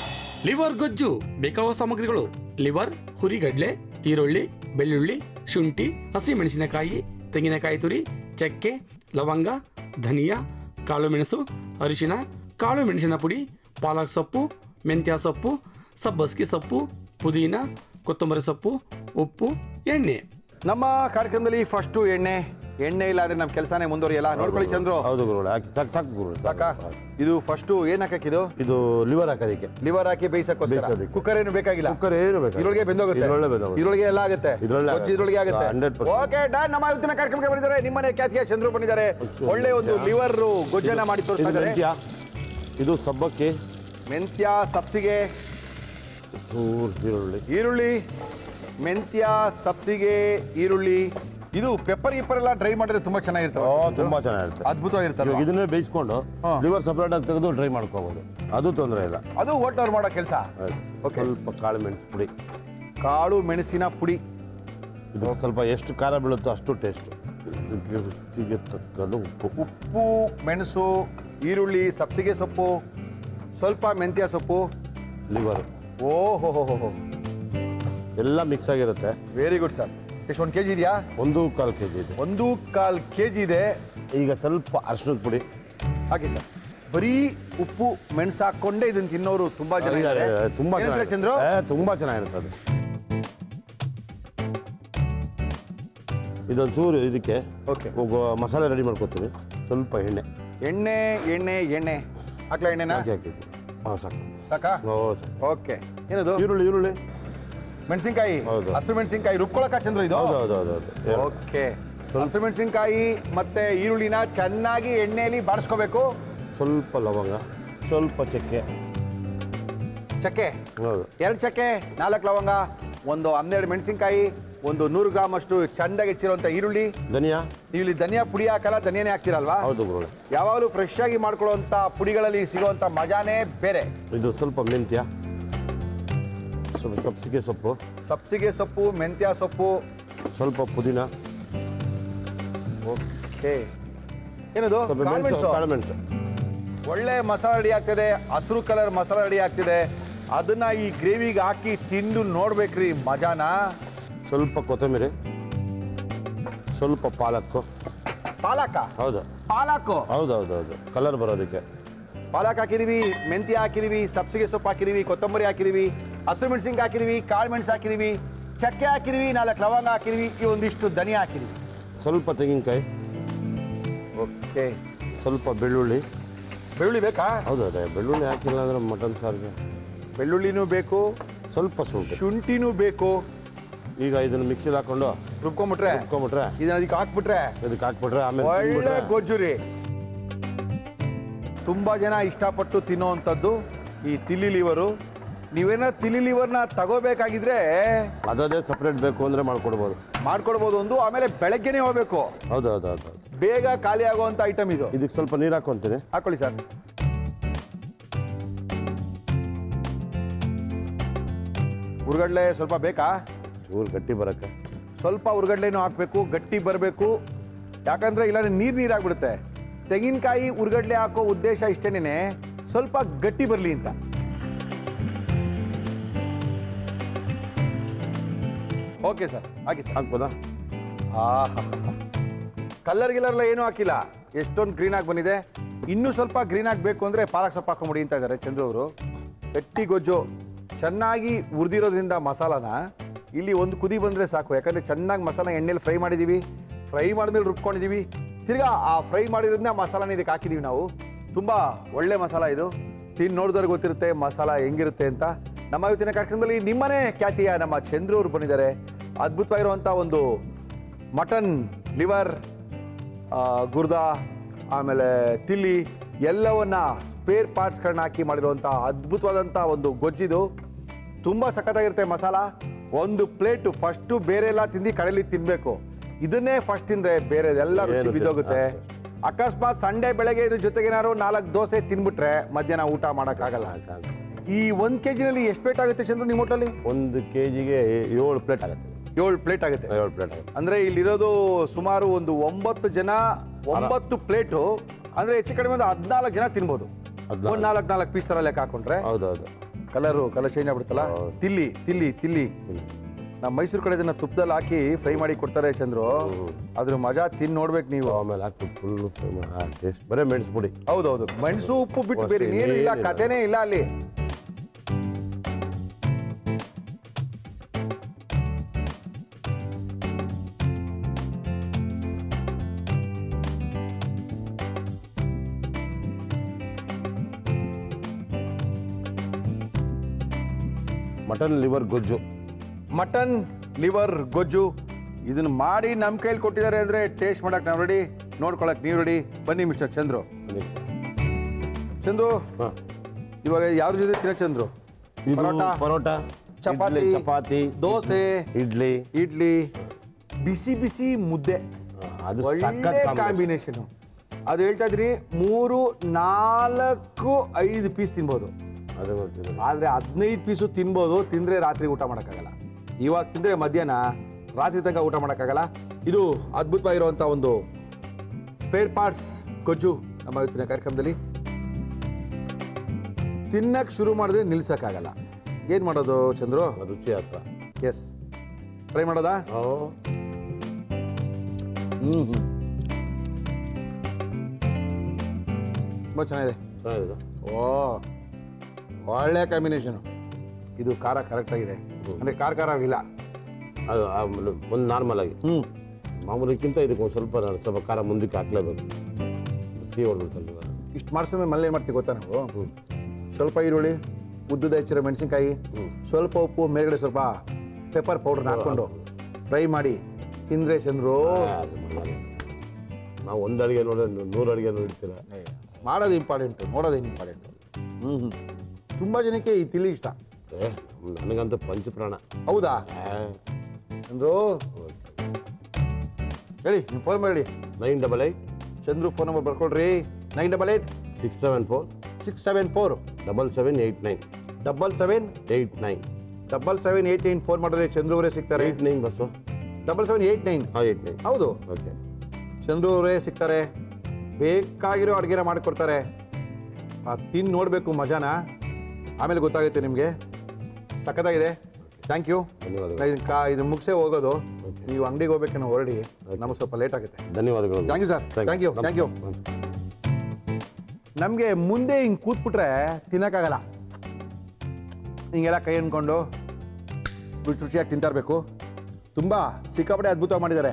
ಲಿವರ್ ಗೊಜ್ಜು ಬೇಕಾಗುವ ಸಾಮಗ್ರಿಗಳು ಲಿವರ್ ಹುರಿಗಡ್ಲೆ ಈರುಳ್ಳಿ ಬೆಳ್ಳುಳ್ಳಿ ಶುಂಠಿ ಹಸಿಮೆಣಸಿನಕಾಯಿ ತೆಂಗಿನಕಾಯಿ ತುರಿ ಚಕ್ಕೆ ಲವಂಗ ಧನಿಯಾ ಕಾಳು ಮೆಣಸು ಅರಿಶಿನ ಕಾಳು ಮೆಣಸಿನ ಪುಡಿ ಪಾಲಕ್ ಸೊಪ್ಪು ಮೆಂತ್ಯ ಸೊಪ್ಪು ಸಬ್ಬಸ್ಗಿ ಸೊಪ್ಪು ಪುದೀನ ಕೊತ್ತಂಬರಿ ಸೊಪ್ಪು ಉಪ್ಪು ಎಣ್ಣೆ ನಮ್ಮ ಕಾರ್ಯಕ್ರಮದಲ್ಲಿ ಫಸ್ಟು ಎಣ್ಣೆ ಎಣ್ಣೆ ಇಲ್ಲ ಅಂದ್ರೆ ನಮ್ಮ ಕೆಲಸನೇ ಮುಂದುವರಿಯಲ್ಲ ನೋಡ್ಕೊಳ್ಳಿ ಚಂದ್ರು ಹೌದು ಗುರುಗಳೇ ಹಾಕಿ ಸಾಕು ಸಾಕು ಗುರುಗಳೇ ಸಾಕಾ ಇದು ಫಸ್ಟು ಏನ್ ಹಾಕಿದ್ದು ಇದು ಲಿವರ್ ಹಾಕೋದಕ್ಕೆ ಲಿವರ್ ಹಾಕಿ ಬೇಯಿಸಕ್ಕೋಸ್ಕರ ಬೇಯಿಸೋದಕ್ಕೆ. ಕುಕ್ಕರ್ ಏನು ಬೇಕಾಗಿಲ್ಲ ಕುಕ್ಕರ್ ಏನು ಬೇಕಾಗಿಲ್ಲ. ಇದ್ರೊಳಗೆ ಬೆಂದೋಗುತ್ತೆ ಇದ್ರೊಳಗೆ ಬೆಂದೋಗುತ್ತೆ. ಇದ್ರೊಳಗೆ ಎಲ್ಲ ಆಗುತ್ತೆ ಇದ್ರೊಳಗೆ ಗೊಜ್ಜು ಇದ್ರೊಳಗೆ ಆಗುತ್ತೆ 100%. ಓಕೆ ಡನ್ ನಮ್ಮ ಇವತ್ತಿನ ಕಾರ್ಯಕ್ರಮಕ್ಕೆ ಬಂದಿದ್ದಾರೆ ನಿಮ್ಮನೆ ಖ್ಯಾತಿಯ ಚಂದ್ರು ಬಂದಿದ್ದಾರೆ ಒಳ್ಳೆ ಒಂದು ಲಿವರ್ ಗೊಜ್ಜನ್ನ ಮಾಡಿ ಇದು ತೋರಿಸ್ತಾ ಇದ್ದಾರೆ ಮೆಂತ್ಯ ಇದು ಸಬ್ಬಕ್ಕಿ ಮೆಂತ್ಯ ಸಬ್ಸಿಗೆ ಚೂರು ಈರುಳ್ಳಿ ಈರುಳ್ಳಿ ಮೆಂತ್ಯ ಸಬ್ಸಿಗೆ ಈರುಳ್ಳಿ ಇದು ಪೆಪ್ಪರ್ ಗಿಪ್ಪರ್ ಎಲ್ಲ ಡ್ರೈ ಮಾಡಿದ್ರೆ ತುಂಬಾ ಓ ಚೆನ್ನಾಗಿರ್ತವೆ ತುಂಬಾ ಚೆನ್ನಾಗಿರುತ್ತೆ ಅದ್ಭುತವಾಗಿರ್ತವೆ ಇವಾಗ ಇದನ್ನೇ ಬೇಯಿಸ್ಕೊಂಡು ಹಾ. ಲಿವರ್ ಸಪ್ರೇಟ್ ಆಗಿ ತೆಗೆದು ಡ್ರೈ ಮಾಡ್ಕೋಬಹುದು ಅದು ತೊಂದರೆ ಇಲ್ಲ ಅದು ಹೋಟ್ಲವ್ರು ಮಾಡೋ ಕೆಲಸ ಆಯ್ತು. Okay. ಸ್ವಲ್ಪ ಕಾಳು ಮೆಣಸು ಪುಡಿ ಕಾಳು ಮೆಣಸಿನ ಪುಡಿ ಇದು ಸ್ವಲ್ಪ ಎಷ್ಟು ಖಾರ ಬೀಳುತ್ತೋ ಅಷ್ಟು ಟೇಸ್ಟ್ ಇದಕ್ಕೆ ರುಚಿಗೆ ತಕ್ಕದ್ದು ಉಪ್ಪು ಉಪ್ಪು ಮೆಣಸು ಈರುಳ್ಳಿ ಸಬ್ಸಿಗೆ ಸೊಪ್ಪು ಸ್ವಲ್ಪ ಮೆಂತ್ಯ ಸೊಪ್ಪು ಲಿವರ್ ಓ ಹೋ ಹೋ ಹೋ ಎಲ್ಲ ಮಿಕ್ಸ್ ಆಗಿರುತ್ತೆ ವೆರಿ ಗುಡ್ ಸರ್ ಎಷ್ಟು ಒಂದು ಕೆ ಜಿ ಇದೆಯಾ ಒಂದು ಕಾಲು ಕೆ ಜಿ ಇದೆ ಒಂದು ಕಾಲ್ ಕೆ ಜಿ ಇದೆ ಈಗ ಸ್ವಲ್ಪ ಅರ್ಶಿನದ ಪುಡಿ ಹಾಕಿ ಸರ್ ಬರೀ ಉಪ್ಪು ಮೆಣಸು ಹಾಕೊಂಡೇ ಇದನ್ನ ತಿನ್ನೋರು ತುಂಬಾ ಜನ ಇದ್ದಾರೆ, ಇದ್ದಾರೆ ತುಂಬಾ ಏನಂದ್ರೆ ಚೆನ್ನಾಗಿ ಚಂದ್ರು ಏ, ತುಂಬಾ ಚೆನ್ನಾಗಿರುತ್ತೆ ಅದು ಇದೊಂದು ಚೂರು ಇದಕ್ಕೆ ಓಕೆ ಹೋಗೋ ಮಸಾಲೆ ರೆಡಿ ಮಾಡ್ಕೊತೀನಿ ಸ್ವಲ್ಪ ಎಣ್ಣೆ ಎಣ್ಣೆ ಎಣ್ಣೆ ಎಣ್ಣೆ ಹಾಕ್ಲಾ ಎಣ್ಣೆನಾ ಹಾಕಿ ಹಾಕಿ ಹಾಂ ಸಾಕು ಸಾಕಾ ಓ ಸಾಕು. ಓಕೆ ಏನದು ಈರುಳ್ಳಿ ಈರುಳ್ಳಿ ಮೆಣಸಿನ್ಕಾಯಿ ಹೌದು. ಹಸಿರು ಮೆಣಸಿನ್ಕಾಯಿ ರುಬ್ಕೊಳಕ ಚಂದ್ರು ಇದು ಹೌದು ಹೌದು ಹೌದು ಹೌದು ಎರಡು. ಓಕೆ ಹಸಿರು ಮೆಣಸಿನ್ಕಾಯಿ ಮತ್ತೆ ಈರುಳ್ಳಿನ ಚೆನ್ನಾಗಿ ಎಣ್ಣೆಯಲ್ಲಿ ಬಾಡಿಸ್ಕೋಬೇಕು ಸ್ವಲ್ಪ ಲವಂಗ ಸ್ವಲ್ಪ ಚಕ್ಕೆ ಚಕ್ಕೆ ಹೌದು ಎರಡು ಚಕ್ಕೆ ನಾಲ್ಕು ಲವಂಗ ಒಂದು ಹನ್ನೆರಡು ಮೆಣಸಿನ್ಕಾಯಿ ಒಂದು ನೂರು ಗ್ರಾಮ್ ಅಷ್ಟು ಚೆಂದಾಗಿ ಹೆಚ್ಚಿರುವಂಥ ಈರುಳ್ಳಿ ಧನಿಯಾ ನೀವು ಇಲ್ಲಿ ಧನಿಯಾ ಪುಡಿ ಹಾಕಲ್ಲ ಧನಿಯಾನೇ ಹಾಕ್ತಿರಲ್ವಾ ಹೌದು ಗುರುಗಳೇ ಯಾವಾಗಲೂ ಫ್ರೆಶ್ ಆಗಿ ಮಾಡ್ಕೊಳ್ಳುವಂಥ ಪುಡಿಗಳಲ್ಲಿ ಸಿಗುವಂಥ ಮಜಾನೇ ಬೇರೆ ಇದು ಸ್ವಲ್ಪ ಮೆಂತ್ಯ ಸ್ವಲ್ಪ ಸಬ್ಸಿಗೆ ಸೊಪ್ಪು ಸಬ್ಸಿಗೆ ಸೊಪ್ಪು ಮೆಂತ್ಯ ಸೊಪ್ಪು ಸ್ವಲ್ಪ ಪುದೀನ ಓಕೆ ಏನದು ಸ್ವಲ್ಪ ಕಾಳು ಮೆಣಸು ಮೆಣಸು. ಕಾಳು ಮೆಣಸು ಒಳ್ಳೆ ಮಸಾಲೆ ರೆಡಿ ಆಗ್ತಿದೆ ಹಸಿರು ಕಲರ್ ಮಸಾಲೆ ರೆಡಿ ಆಗ್ತಿದೆ ಅದನ್ನ ಈ ಗ್ರೇವಿಗೆ ಹಾಕಿ ತಿಂದು ನೋಡ್ಬೇಕ್ರಿ ಮಜಾನ ಸ್ವಲ್ಪ ಕೊತ್ತಂಬರಿ ಸ್ವಲ್ಪ ಪಾಲಕ್ಕು ಪಾಲಕ ಹೌದು ಪಾಲಕು ಹೌದು ಹೌದು ಹೌದು ಕಲರ್ ಬರೋದಕ್ಕೆ ಪಾಲಕ್ ಹಾಕಿದೀವಿ ಮೆಂತ್ಯ ಹಾಕಿದೀವಿ ಸಬ್ಸಿಗೆ ಸೊಪ್ಪು ಹಾಕಿದೀವಿ ಕೊತ್ತಂಬರಿ ಹಾಕಿದೀವಿ ಹಸಿರು ಮೆಣಸಿನ್ಕಾಯಿ ಹಾಕಿದೀವಿ ಕಾಳು ಮೆಣಸು ಹಾಕಿದೀವಿ ಚಕ್ಕೆ ಹಾಕಿದೀವಿ ನಾಲ್ಕು ಲವಂಗ ಹಾಕಿದೀವಿ ಈ ಒಂದಿಷ್ಟು ಧನಿಯಾ ಹಾಕಿದೀವಿ ಸ್ವಲ್ಪ ತೆಂಗಿನಕಾಯಿ ಓಕೆ ಸ್ವಲ್ಪ ಬೆಳ್ಳುಳ್ಳಿ ಬೆಳ್ಳುಳ್ಳಿ ಬೇಕಾ ಹೌದು ಅದೇ ಬೆಳ್ಳುಳ್ಳಿ ಹಾಕಿಲ್ಲ ಅಂದ್ರೆ ಮಟನ್ ಸಾರಿಗೆ ಬೆಳ್ಳುಳ್ಳಿನೂ ಬೇಕು ಸ್ವಲ್ಪ ಶುಂಠಿ ಶುಂಠಿನೂ ಬೇಕು ಈಗ ಇದನ್ನು ಮಿಕ್ಸಿಲಿ ಹಾಕೊಂಡು ರುಬ್ಕೊಂಬಿಟ್ರೆ ರುಬ್ಕೊಂಬಿಟ್ರೆ ಇದನ್ನ ಅದಕ್ಕೆ ಹಾಕ್ಬಿಟ್ರೆ ಇದಕ್ಕೆ ಹಾಕ್ಬಿಟ್ರೆ ಆಮೇಲೆ ಒಳ್ಳೆ ತಿಂದ್ಬಿಟ್ರೆ ಗೊಜ್ಜು ರೀ ತುಂಬಾ ಜನ ಇಷ್ಟಪಟ್ಟು ತಿನ್ನೋವಂಥದ್ದು ಈ ತಿಲ್ಲಿ ಲಿವರು ನೀವೇನೋ ತಿಲ್ಲಿ ಲಿವರ್ನ ತಗೋಬೇಕಾಗಿದ್ರೆ ಅದೇ ಸಪ್ರೇಟ್ ಬೇಕು ಅಂದರೆ ಮಾಡ್ಕೊಡ್ಬೋದು ಮಾಡ್ಕೊಡ್ಬೋದು ಒಂದು ಆಮೇಲೆ ಬೆಳಗ್ಗೆನೇ ಹೋಗ್ಬೇಕು ಹೌದು ಹೌದು ಹೌದು ಹೌದು ಬೇಗ ಖಾಲಿ ಆಗುವಂಥ ಐಟಮ್ ಇದು ಇದಕ್ಕೆ ಸ್ವಲ್ಪ ನೀರು ಹಾಕ್ಕೊಂತೀನಿ ಹಾಕೊಳ್ಳಿ ಸರ್ ಉರ್ಗಡ್ಲೆ ಸ್ವಲ್ಪ ಬೇಕಾ ಚೂರು ಗಟ್ಟಿ ಬರಕ್ಕೆ ಸ್ವಲ್ಪ ಉರ್ಗಡ್ಲೆನೂ ಹಾಕಬೇಕು ಗಟ್ಟಿ ಬರಬೇಕು ಯಾಕಂದ್ರೆ ಇಲ್ಲಾಂದ್ರೆ ನೀರು ನೀರಾಗ್ಬಿಡುತ್ತೆ ತೆಂಗಿನಕಾಯಿ ಉರ್ಗಡ್ಲೆ ಹಾಕೋ ಉದ್ದೇಶ ಇಷ್ಟೇನೆ ಸ್ವಲ್ಪ ಗಟ್ಟಿ ಬರಲಿ ಅಂತ ಓಕೆ ಸರ್ ಹಾಕಿ ಸರ್ ಹಾಕ್ಬೋದಾ ಕಲ್ಲರ್ ಗಿಲ್ಲರ್ಲ ಏನೂ ಹಾಕಿಲ್ಲ ಎಷ್ಟೊಂದು ಗ್ರೀನ್ ಆಗಿ ಬಂದಿದೆ ಇನ್ನೂ ಸ್ವಲ್ಪ ಗ್ರೀನ್ ಆಗಬೇಕು ಅಂದರೆ ಪಾಲಕ್ ಸೊಪ್ಪು ಹಾಕೊಂಬಿಡಿ ಅಂತ ಇದ್ದಾರೆ ಚಂದ್ರು ಅವರು ಗಟ್ಟಿ ಗೊಜ್ಜು ಚೆನ್ನಾಗಿ ಹುರಿದಿರೋದ್ರಿಂದ ಮಸಾಲಾನ ಇಲ್ಲಿ ಒಂದು ಕುದಿ ಬಂದರೆ ಸಾಕು ಯಾಕಂದರೆ ಚೆನ್ನಾಗಿ ಮಸಾಲ ಎಣ್ಣೆಲಿ ಫ್ರೈ ಮಾಡಿದ್ದೀವಿ ಫ್ರೈ ಮಾಡಿದ್ಮೇಲೆ ರುಬ್ಕೊಂಡಿದ್ದೀವಿ ತಿರ್ಗಾ ಆ ಫ್ರೈ ಮಾಡಿರೋದನ್ನ ಮಸಾಲಾನ ಇದಕ್ಕೆ ಹಾಕಿದ್ದೀವಿ ನಾವು ತುಂಬ ಒಳ್ಳೆ ಮಸಾಲ ಇದು ತಿಂದು ನೋಡಿದವ್ರಿಗೆ ಗೊತ್ತಿರುತ್ತೆ ಮಸಾಲ ಹೆಂಗಿರುತ್ತೆ ಅಂತ ನಮ್ಮ ಇವತ್ತಿನ ಕಾರ್ಯಕ್ರಮದಲ್ಲಿ ನಿಮ್ಮನೇ ಖ್ಯಾತಿಯ ನಮ್ಮ ಚಂದ್ರು ಅವರು ಬಂದಿದ್ದಾರೆ ಅದ್ಭುತವಾಗಿರುವಂಥ ಒಂದು ಮಟನ್ ಲಿವರ್ ಆ, ಗುರ್ದ ಆಮೇಲೆ ತಿಲ್ಲಿ ಎಲ್ಲವನ್ನ ಸ್ಪೇರ್ ಪಾರ್ಟ್ಸ್ಗಳನ್ನ ಹಾಕಿ ಮಾಡಿರುವಂಥ ಅದ್ಭುತವಾದಂಥ ಒಂದು ಗೊಜ್ಜಿದು ತುಂಬ ಸಖತ್ತಾಗಿರುತ್ತೆ ಮಸಾಲ ಒಂದು ಪ್ಲೇಟು ಫಸ್ಟು ಬೇರೆ ಎಲ್ಲ ತಿಂದು ಕಡೆಯಲ್ಲಿ ತಿನ್ನಬೇಕು ಇದನ್ನೇ ಫಸ್ಟ್ ತಿಂದರೆ ಬೇರೆದೆಲ್ಲ ರುಚಿ ಏನು ಬಿದ್ದೋಗುತ್ತೆ ತಿನ್ನ- ಅಕಸ್ಮಾತ್ ಸಂಡೇ ಬೆಳಗ್ಗೆ ಇದ್ರ ಜೊತೆಗೆ ಏನಾದ್ರು ನಾಲ್ಕು ದೋಸೆ ತಿನ್ಬಿಟ್ರೆ ಮಧ್ಯಾಹ್ನ ಊಟ ಮಾಡೋಕ್ಕಾಗಲ್ಲ ಈ ಒಂದು ಕೆ ಜಿನಲ್ಲಿ ಎಷ್ಟು ಪ್ಲೇಟ್ ಆಗುತ್ತೆ ಚಂದ್ರು ನಿಮ್ಮ ಹೋಟೆಲಲ್ಲಿ ಒಂದು ಕೆ ಜಿಗೆ ಏಳು ಪ್ಲೇಟ್ ಆಗುತ್ತೆ ಏಳು ಪ್ಲೇಟ್ ಆಗುತ್ತೆ ಏಳು ಪ್ಲೇಟ್ ಆಗುತ್ತೆ ಅಂದ್ರೆ ಇಲ್ಲಿರೋದು ಸುಮಾರು ಒಂದು ಒಂಬತ್ತು ಜನ ಒಂಬತ್ತು ಪ್ಲೇಟು ಅಂದ್ರೆ ಹೆಚ್ಚು ಕಡಿಮೆ ಒಂದು ಹದಿನಾಲ್ಕು ಜನ ತಿನ್ಬೋದು ಹದ್ನಾಲ್ಕು. ಒಂದ್ ನಾಲ್ಕು ನಾಲ್ಕು ಪೀಸ್ ತರ ಲೆಕ್ಕ ಹಾಕೊಂಡ್ರೆ ಹೌದೌದು ಕಲರು ಕಲರ್ ಚೇಂಜ್ ಆಗ್ಬಿಡುತ್ತಲ್ಲ ಹೌದು. ತಿಲ್ಲಿ ತಿಲ್ಲಿ ತಿಲ್ಲಿ ನಮ್ಮ ಮೈಸೂರು ಕಡೆ ಇದನ್ನ ತುಪ್ಪದಲ್ಲಿ ಹಾಕಿ ಫ್ರೈ ಮಾಡಿ ಕೊಡ್ತಾರೆ ಚಂದ್ರು ಅದ್ರ ಮಜಾ ತಿನ್ ನೋಡ್ಬೇಕು ನೀವು ಆಮೇಲೆ ಹಾಕಿ ಫುಲ್ಲು ಟೇಸ್ಟ್ ಬರೀ ಮೆಣಸು ಪುಡಿ ಹೌದೌದು ಮೆಣಸು ಉಪ್ಪು ಬಿಟ್ಟು ಬೇರೆ ಅಷ್ಟೇ, ನೀರು ಇಲ್ಲ ಇನ್ನೇನಿಲ್ಲ. ಕಥೆನೇ ಇಲ್ಲ ಅಲ್ಲಿ ಮಟನ್ ಲಿವರ್ ಗೊಜ್ಜು ಮಟನ್ ಲಿವರ್ ಗೊಜ್ಜು ಇದನ್ನ ಮಾಡಿ ನಮ್ಮ ಕೈಲಿ ಕೊಟ್ಟಿದ್ದಾರೆ ಅಂದ್ರೆ ಟೇಸ್ಟ್ ಮಾಡಕ್ ನಾವು ರೆಡಿ ನೋಡ್ಕೊಳಕ್ ನೀವು ರೆಡಿ ಬನ್ನಿ ಮಿಸ್ಟರ್ ಚಂದ್ರು ಚಂದ್ರು ಹಾಂ ಇವಾಗ ಯಾವ್ದ್ರ ಜೊತೆ ತಿನ್ನ ಚಂದ್ರು ಇದು ಪರೋಟ ಪರೋಟ ಚಪಾತಿ ಇಡ್ಲಿ, ಚಪಾತಿ ದೋಸೆ ಇಡ್ಲಿ ಇಡ್ಲಿ ಬಿಸಿ ಬಿಸಿ ಮುದ್ದೆ ಅದು ಒಳ್ಳೆ ಸಖತ್ ಕಾಂಬಿನೇಷನ್ ಅದು ಹೇಳ್ತಾ ಇದ್ರಿ ಮೂರು ನಾಲ್ಕು ಐದು ಪೀಸ್ ತಿನ್ಬೋದು ಅದು ಗೊತ್ತಿದೆ ಆದ್ರೆ ಹದಿನೈದು ಪೀಸು ತಿನ್ಬೋದು ತಿಂದ್ರೆ ರಾತ್ರಿ ಊಟ ಮಾಡೋಕ್ಕಾಗಲ್ಲ ಇವಾಗ ತಿಂದ್ರೆ ಮಧ್ಯಾಹ್ನ ರಾತ್ರಿ ತನಕ ಊಟ ಮಾಡೋಕ್ಕಾಗಲ್ಲ ಇದು ಅದ್ಭುತವಾಗಿರುವಂಥ ಒಂದು ಸ್ಪೇರ್ ಪಾರ್ಟ್ಸ್ ಗೊಜ್ಜು ನಮ್ಮ ಇವತ್ತಿನ ಕಾರ್ಯಕ್ರಮದಲ್ಲಿ ತಿನ್ನಕ್ಕೆ ಶುರು ಮಾಡಿದ್ರೆ ನಿಲ್ಸಕ್ಕಾಗಲ್ಲ ಏನು ಮಾಡೋದು ಚಂದ್ರು ರುಚಿ ಹತ್ರ ಎಸ್ ಟ್ರೈ ಮಾಡೋದಾ ಓ ಹ್ಞೂ ಹ್ಞೂ ತುಂಬ ಚೆನ್ನಾಗಿದೆ ಚೆನ್ನಾಗಿದೆ ಓ ಒಳ್ಳೆ ಕಾಂಬಿನೇಷನು ಇದು ಖಾರ ಕರೆಕ್ಟಾಗಿದೆ ಅಂದರೆ ಖಾರ ಖಾರ ಇಲ್ಲ ಅದು ಆಮೇಲೆ ಒಂದು ನಾರ್ಮಲ್ ಆಗಿ ಹ್ಞೂ ಮಾಮೂಲಿಕ್ಕಿಂತ ಇದಕ್ಕೆ ಒಂದು ಸ್ವಲ್ಪ ನಾನು ಸ್ವಲ್ಪ ಖಾರ ಮುಂದಕ್ಕೆ ಹಾಕ್ಲೇಬೇಕು ಸಿಹಿ ಹೊಡ್ಬಿಡ್ತಲ್ಲ ಇವಾಗ ಇಷ್ಟು ಮಾಡಿಸಿದ್ಮೇಲೆ ಮನೇಲಿ ಏನು ಮಾಡ್ತೀವಿ ಗೊತ್ತಾ ನಾವು ಸ್ವಲ್ಪ ಈರುಳ್ಳಿ ಉದ್ದದ ಹೆಚ್ಚಿರೋ ಮೆಣಸಿನ್ಕಾಯಿ ಸ್ವಲ್ಪ ಉಪ್ಪು ಮೇಲ್ಗಡೆ ಸ್ವಲ್ಪ ಪೆಪ್ಪರ್ ಪೌಡರ್ನ ಹಾಕ್ಕೊಂಡು ಫ್ರೈ ಮಾಡಿ ತಿಂದ್ರೆ ಚಂದ್ರು ಆ, ಅದು ಮಜಾನೆ. ನಾವು ಒಂದು ಅಡುಗೆ ನೋಡಿದ್ರೆ ನೂರು ಅಡುಗೆ ನೋಡ್ತೀರ ಏ, ಮಾಡೋದು ಇಂಪಾರ್ಟೆಂಟು ನೋಡೋದೇನು ಇಂಪಾರ್ಟೆಂಟು ಹ್ಞೂ ಹ್ಞೂ ತುಂಬ ಜನಕ್ಕೆ ಈ ತಿಳಿ ಇಷ್ಟ ಏ ನನಗಂತೂ ಪಂಚಪ್ರಾಣ ಹೌದಾ ಆ, ಚಂದ್ರು ಹೇಳಿ ನೀವು ಫೋನ್ ಮಾಡಿ nine double eight Chandru phone number ಬರ್ಕೊಳ್ರಿ nine double eight six seven four six seven four double seven eight nine double seven eight nine double seven eight nine phone ಮಾಡಿದ್ರೆ ಚಂದ್ರು ಅವರೇ ಸಿಗ್ತಾರೆ ಏಯ್ಟ್ ನೈನ್ ಬಸ್ಸು ಡಬಲ್ ಸೆವೆನ್ ಏಯ್ಟ್ ನೈನ್ ಹಾಂ eight nine ಹೌದು okay Chandru ಅವರೇ ಸಿಗ್ತಾರೆ ಬೇಕಾಗಿರೋ ಅಡುಗೆನ ಮಾಡಿಕೊಡ್ತಾರೆ ಅದು ತಿಂದು ನೋಡಬೇಕು ಮಜಾನ ಆಮೇಲೆ ಗೊತ್ತಾಗುತ್ತೆ ನಿಮಗೆ ಸಖತ್ತಾಗಿದೆ ಥ್ಯಾಂಕ್ ಯು ಧನ್ಯವಾದಗಳು ಕಾ ಇದು ಮುಗಿಸೇ ಹೋಗೋದು ನೀವು ಅಂಗಡಿಗೆ ಹೋಗ್ಬೇಕನ್ನೋ ಹೊರಡಿ ನಮಗೆ ಸ್ವಲ್ಪ ಲೇಟ್ ಆಗುತ್ತೆ ಧನ್ಯವಾದಗಳು Thank you, sir. Thank you, thank you. ನಮಗೆ ಮುಂದೆ ಹಿಂಗೆ ಕೂತ್ಬಿಟ್ರೆ ತಿನ್ನೋಕ್ಕಾಗಲ್ಲ ಹಿಂಗೆಲ್ಲ ಕೈ ಅನ್ಕೊಂಡು ರುಚಿ ರುಚಿಯಾಗಿ ತಿಂತಾ ಇರಬೇಕು ತುಂಬ ಸಿಕ್ಕಾಪಟ್ಟೆ ಅದ್ಭುತ ಮಾಡಿದ್ದಾರೆ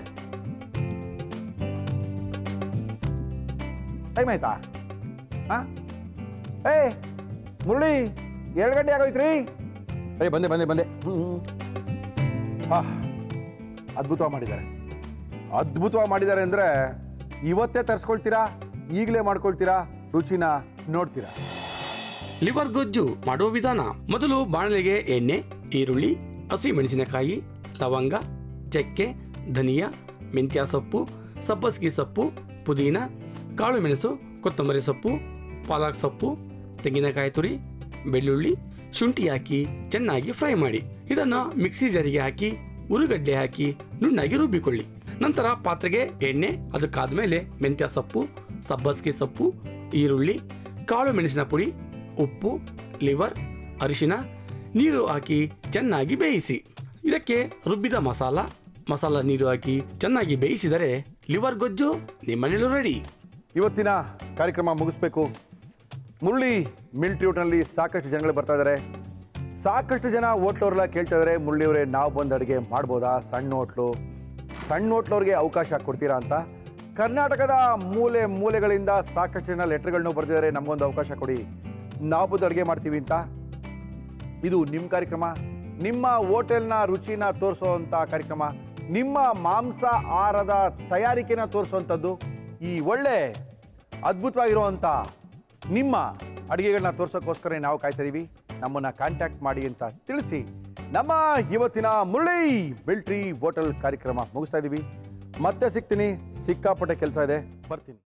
ಟೈಮ್ ಆಯ್ತಾ ಹಾಂ ಏ ಮುರಳಿ ಎರಡು ಗಂಟೆ ಆಗೋಯ್ತ್ರಿ ಏ ಬಂದೆ ಬಂದೆ ಬಂದೆ ಹ್ಞೂ ಹಾಂ ಅದ್ಭುತವಾಗಿ ಮಾಡಿದ್ದಾರೆ ಅದ್ಭುತವಾಗಿ ಮಾಡಿದ್ದಾರೆ ಅಂದರೆ ಇವತ್ತೇ ತರಿಸ್ಕೊಳ್ತೀರಾ ಈಗಲೇ ಮಾಡ್ಕೊಳ್ತೀರಾ ರುಚಿನ ನೋಡ್ತೀರಾ ಲಿವರ್ ಗೊಜ್ಜು ಮಾಡುವ ವಿಧಾನ ಮೊದಲು ಬಾಣಲೆಗೆ ಎಣ್ಣೆ ಈರುಳ್ಳಿ ಹಸಿ ಮೆಣಸಿನಕಾಯಿ ಲವಂಗ ಚಕ್ಕೆ ಧನಿಯಾ ಮೆಂತ್ಯ ಸೊಪ್ಪು ಸಬ್ಬಸಿಗೆ ಸೊಪ್ಪು ಪುದೀನ ಕಾಳು ಮೆಣಸು ಕೊತ್ತಂಬರಿ ಸೊಪ್ಪು ಪಾಲಕ್ ಸೊಪ್ಪು ತೆಂಗಿನಕಾಯಿ ತುರಿ ಬೆಳ್ಳುಳ್ಳಿ ಶುಂಠಿ ಹಾಕಿ ಚೆನ್ನಾಗಿ ಫ್ರೈ ಮಾಡಿ ಇದನ್ನು ಮಿಕ್ಸಿ ಜರಿಗೆ ಹಾಕಿ ಉರುಗಡ್ಡೆ ಹಾಕಿ ನುಣ್ಣಗೆ ರುಬ್ಬಿಕೊಳ್ಳಿ ನಂತರ ಪಾತ್ರೆಗೆ ಎಣ್ಣೆ ಅದಕ್ಕಾದ್ಮೇಲೆ ಮೆಂತ್ಯ ಸೊಪ್ಪು ಸಬ್ಬಸ್ಗೆ ಸೊಪ್ಪು ಈರುಳ್ಳಿ ಕಾಳು ಮೆಣಸಿನ ಪುಡಿ ಉಪ್ಪು ಲಿವರ್ ಅರಿಶಿನ ನೀರು ಹಾಕಿ ಚೆನ್ನಾಗಿ ಬೇಯಿಸಿ ಇದಕ್ಕೆ ರುಬ್ಬಿದ ಮಸಾಲ ಮಸಾಲ ನೀರು ಹಾಕಿ ಚೆನ್ನಾಗಿ ಬೇಯಿಸಿದರೆ ಲಿವರ್ ಗೊಜ್ಜು ನಿಮ್ಮನೇಲೂ ರೆಡಿ ಇವತ್ತಿನ ಕಾರ್ಯಕ್ರಮ ಮುಗಿಸ್ಬೇಕು ಮುರಳಿ ಮಿಲ್ಟ್ರಿ ಊಟನಲ್ಲಿ ಸಾಕಷ್ಟು ಜನಗಳು ಬರ್ತಾ ಇದ್ದಾರೆ ಸಾಕಷ್ಟು ಜನ ಹೋಟ್ಲವ್ರೆಲ್ಲ ಕೇಳ್ತಾ ಇದ್ದಾರೆ ಮುರಳಿಯವರೇ ನಾವು ಬಂದು ಅಡುಗೆ ಮಾಡ್ಬೋದಾ ಸಣ್ಣ ಹೋಟ್ಲು ಸಣ್ಣ ಹೋಟ್ಲವ್ರಿಗೆ ಅವಕಾಶ ಕೊಡ್ತೀರಾ ಅಂತ ಕರ್ನಾಟಕದ ಮೂಲೆ ಮೂಲೆಗಳಿಂದ ಸಾಕಷ್ಟು ಜನ ಲೆಟ್ರ್ಗಳನ್ನೂ ಬರ್ತಿದ್ದಾರೆ ನಮಗೊಂದು ಅವಕಾಶ ಕೊಡಿ ನಾವು ಬಂದು ಅಡುಗೆ ಮಾಡ್ತೀವಿ ಅಂತ ಇದು ನಿಮ್ಮ ಕಾರ್ಯಕ್ರಮ ನಿಮ್ಮ ಹೋಟೆಲ್ನ ರುಚಿನ ತೋರಿಸುವಂಥ ಕಾರ್ಯಕ್ರಮ ನಿಮ್ಮ ಮಾಂಸ ಆಹಾರದ ತಯಾರಿಕೆನ ತೋರಿಸುವಂಥದ್ದು ಈ ಒಳ್ಳೆ ಅದ್ಭುತವಾಗಿರುವಂಥ ನಿಮ್ಮ ಅಡುಗೆಗಳನ್ನ ತೋರ್ಸೋಕ್ಕೋಸ್ಕರ ನಾವು ಕಾಯ್ತಾ ಇದೀವಿ ನಮ್ಮನ್ನು ಕಾಂಟ್ಯಾಕ್ಟ್ ಮಾಡಿ ಅಂತ ತಿಳಿಸಿ ನಮ್ಮ ಇವತ್ತಿನ ಮುರಳಿ ಮಿಲ್ಟ್ರಿ ಹೋಟೆಲ್ ಕಾರ್ಯಕ್ರಮ ಮುಗಿಸ್ತಾ ಇದ್ದೀವಿ ಮತ್ತೆ ಸಿಗ್ತೀನಿ ಸಿಕ್ಕಾಪಟ್ಟೆ ಕೆಲಸ ಇದೆ ಬರ್ತೀನಿ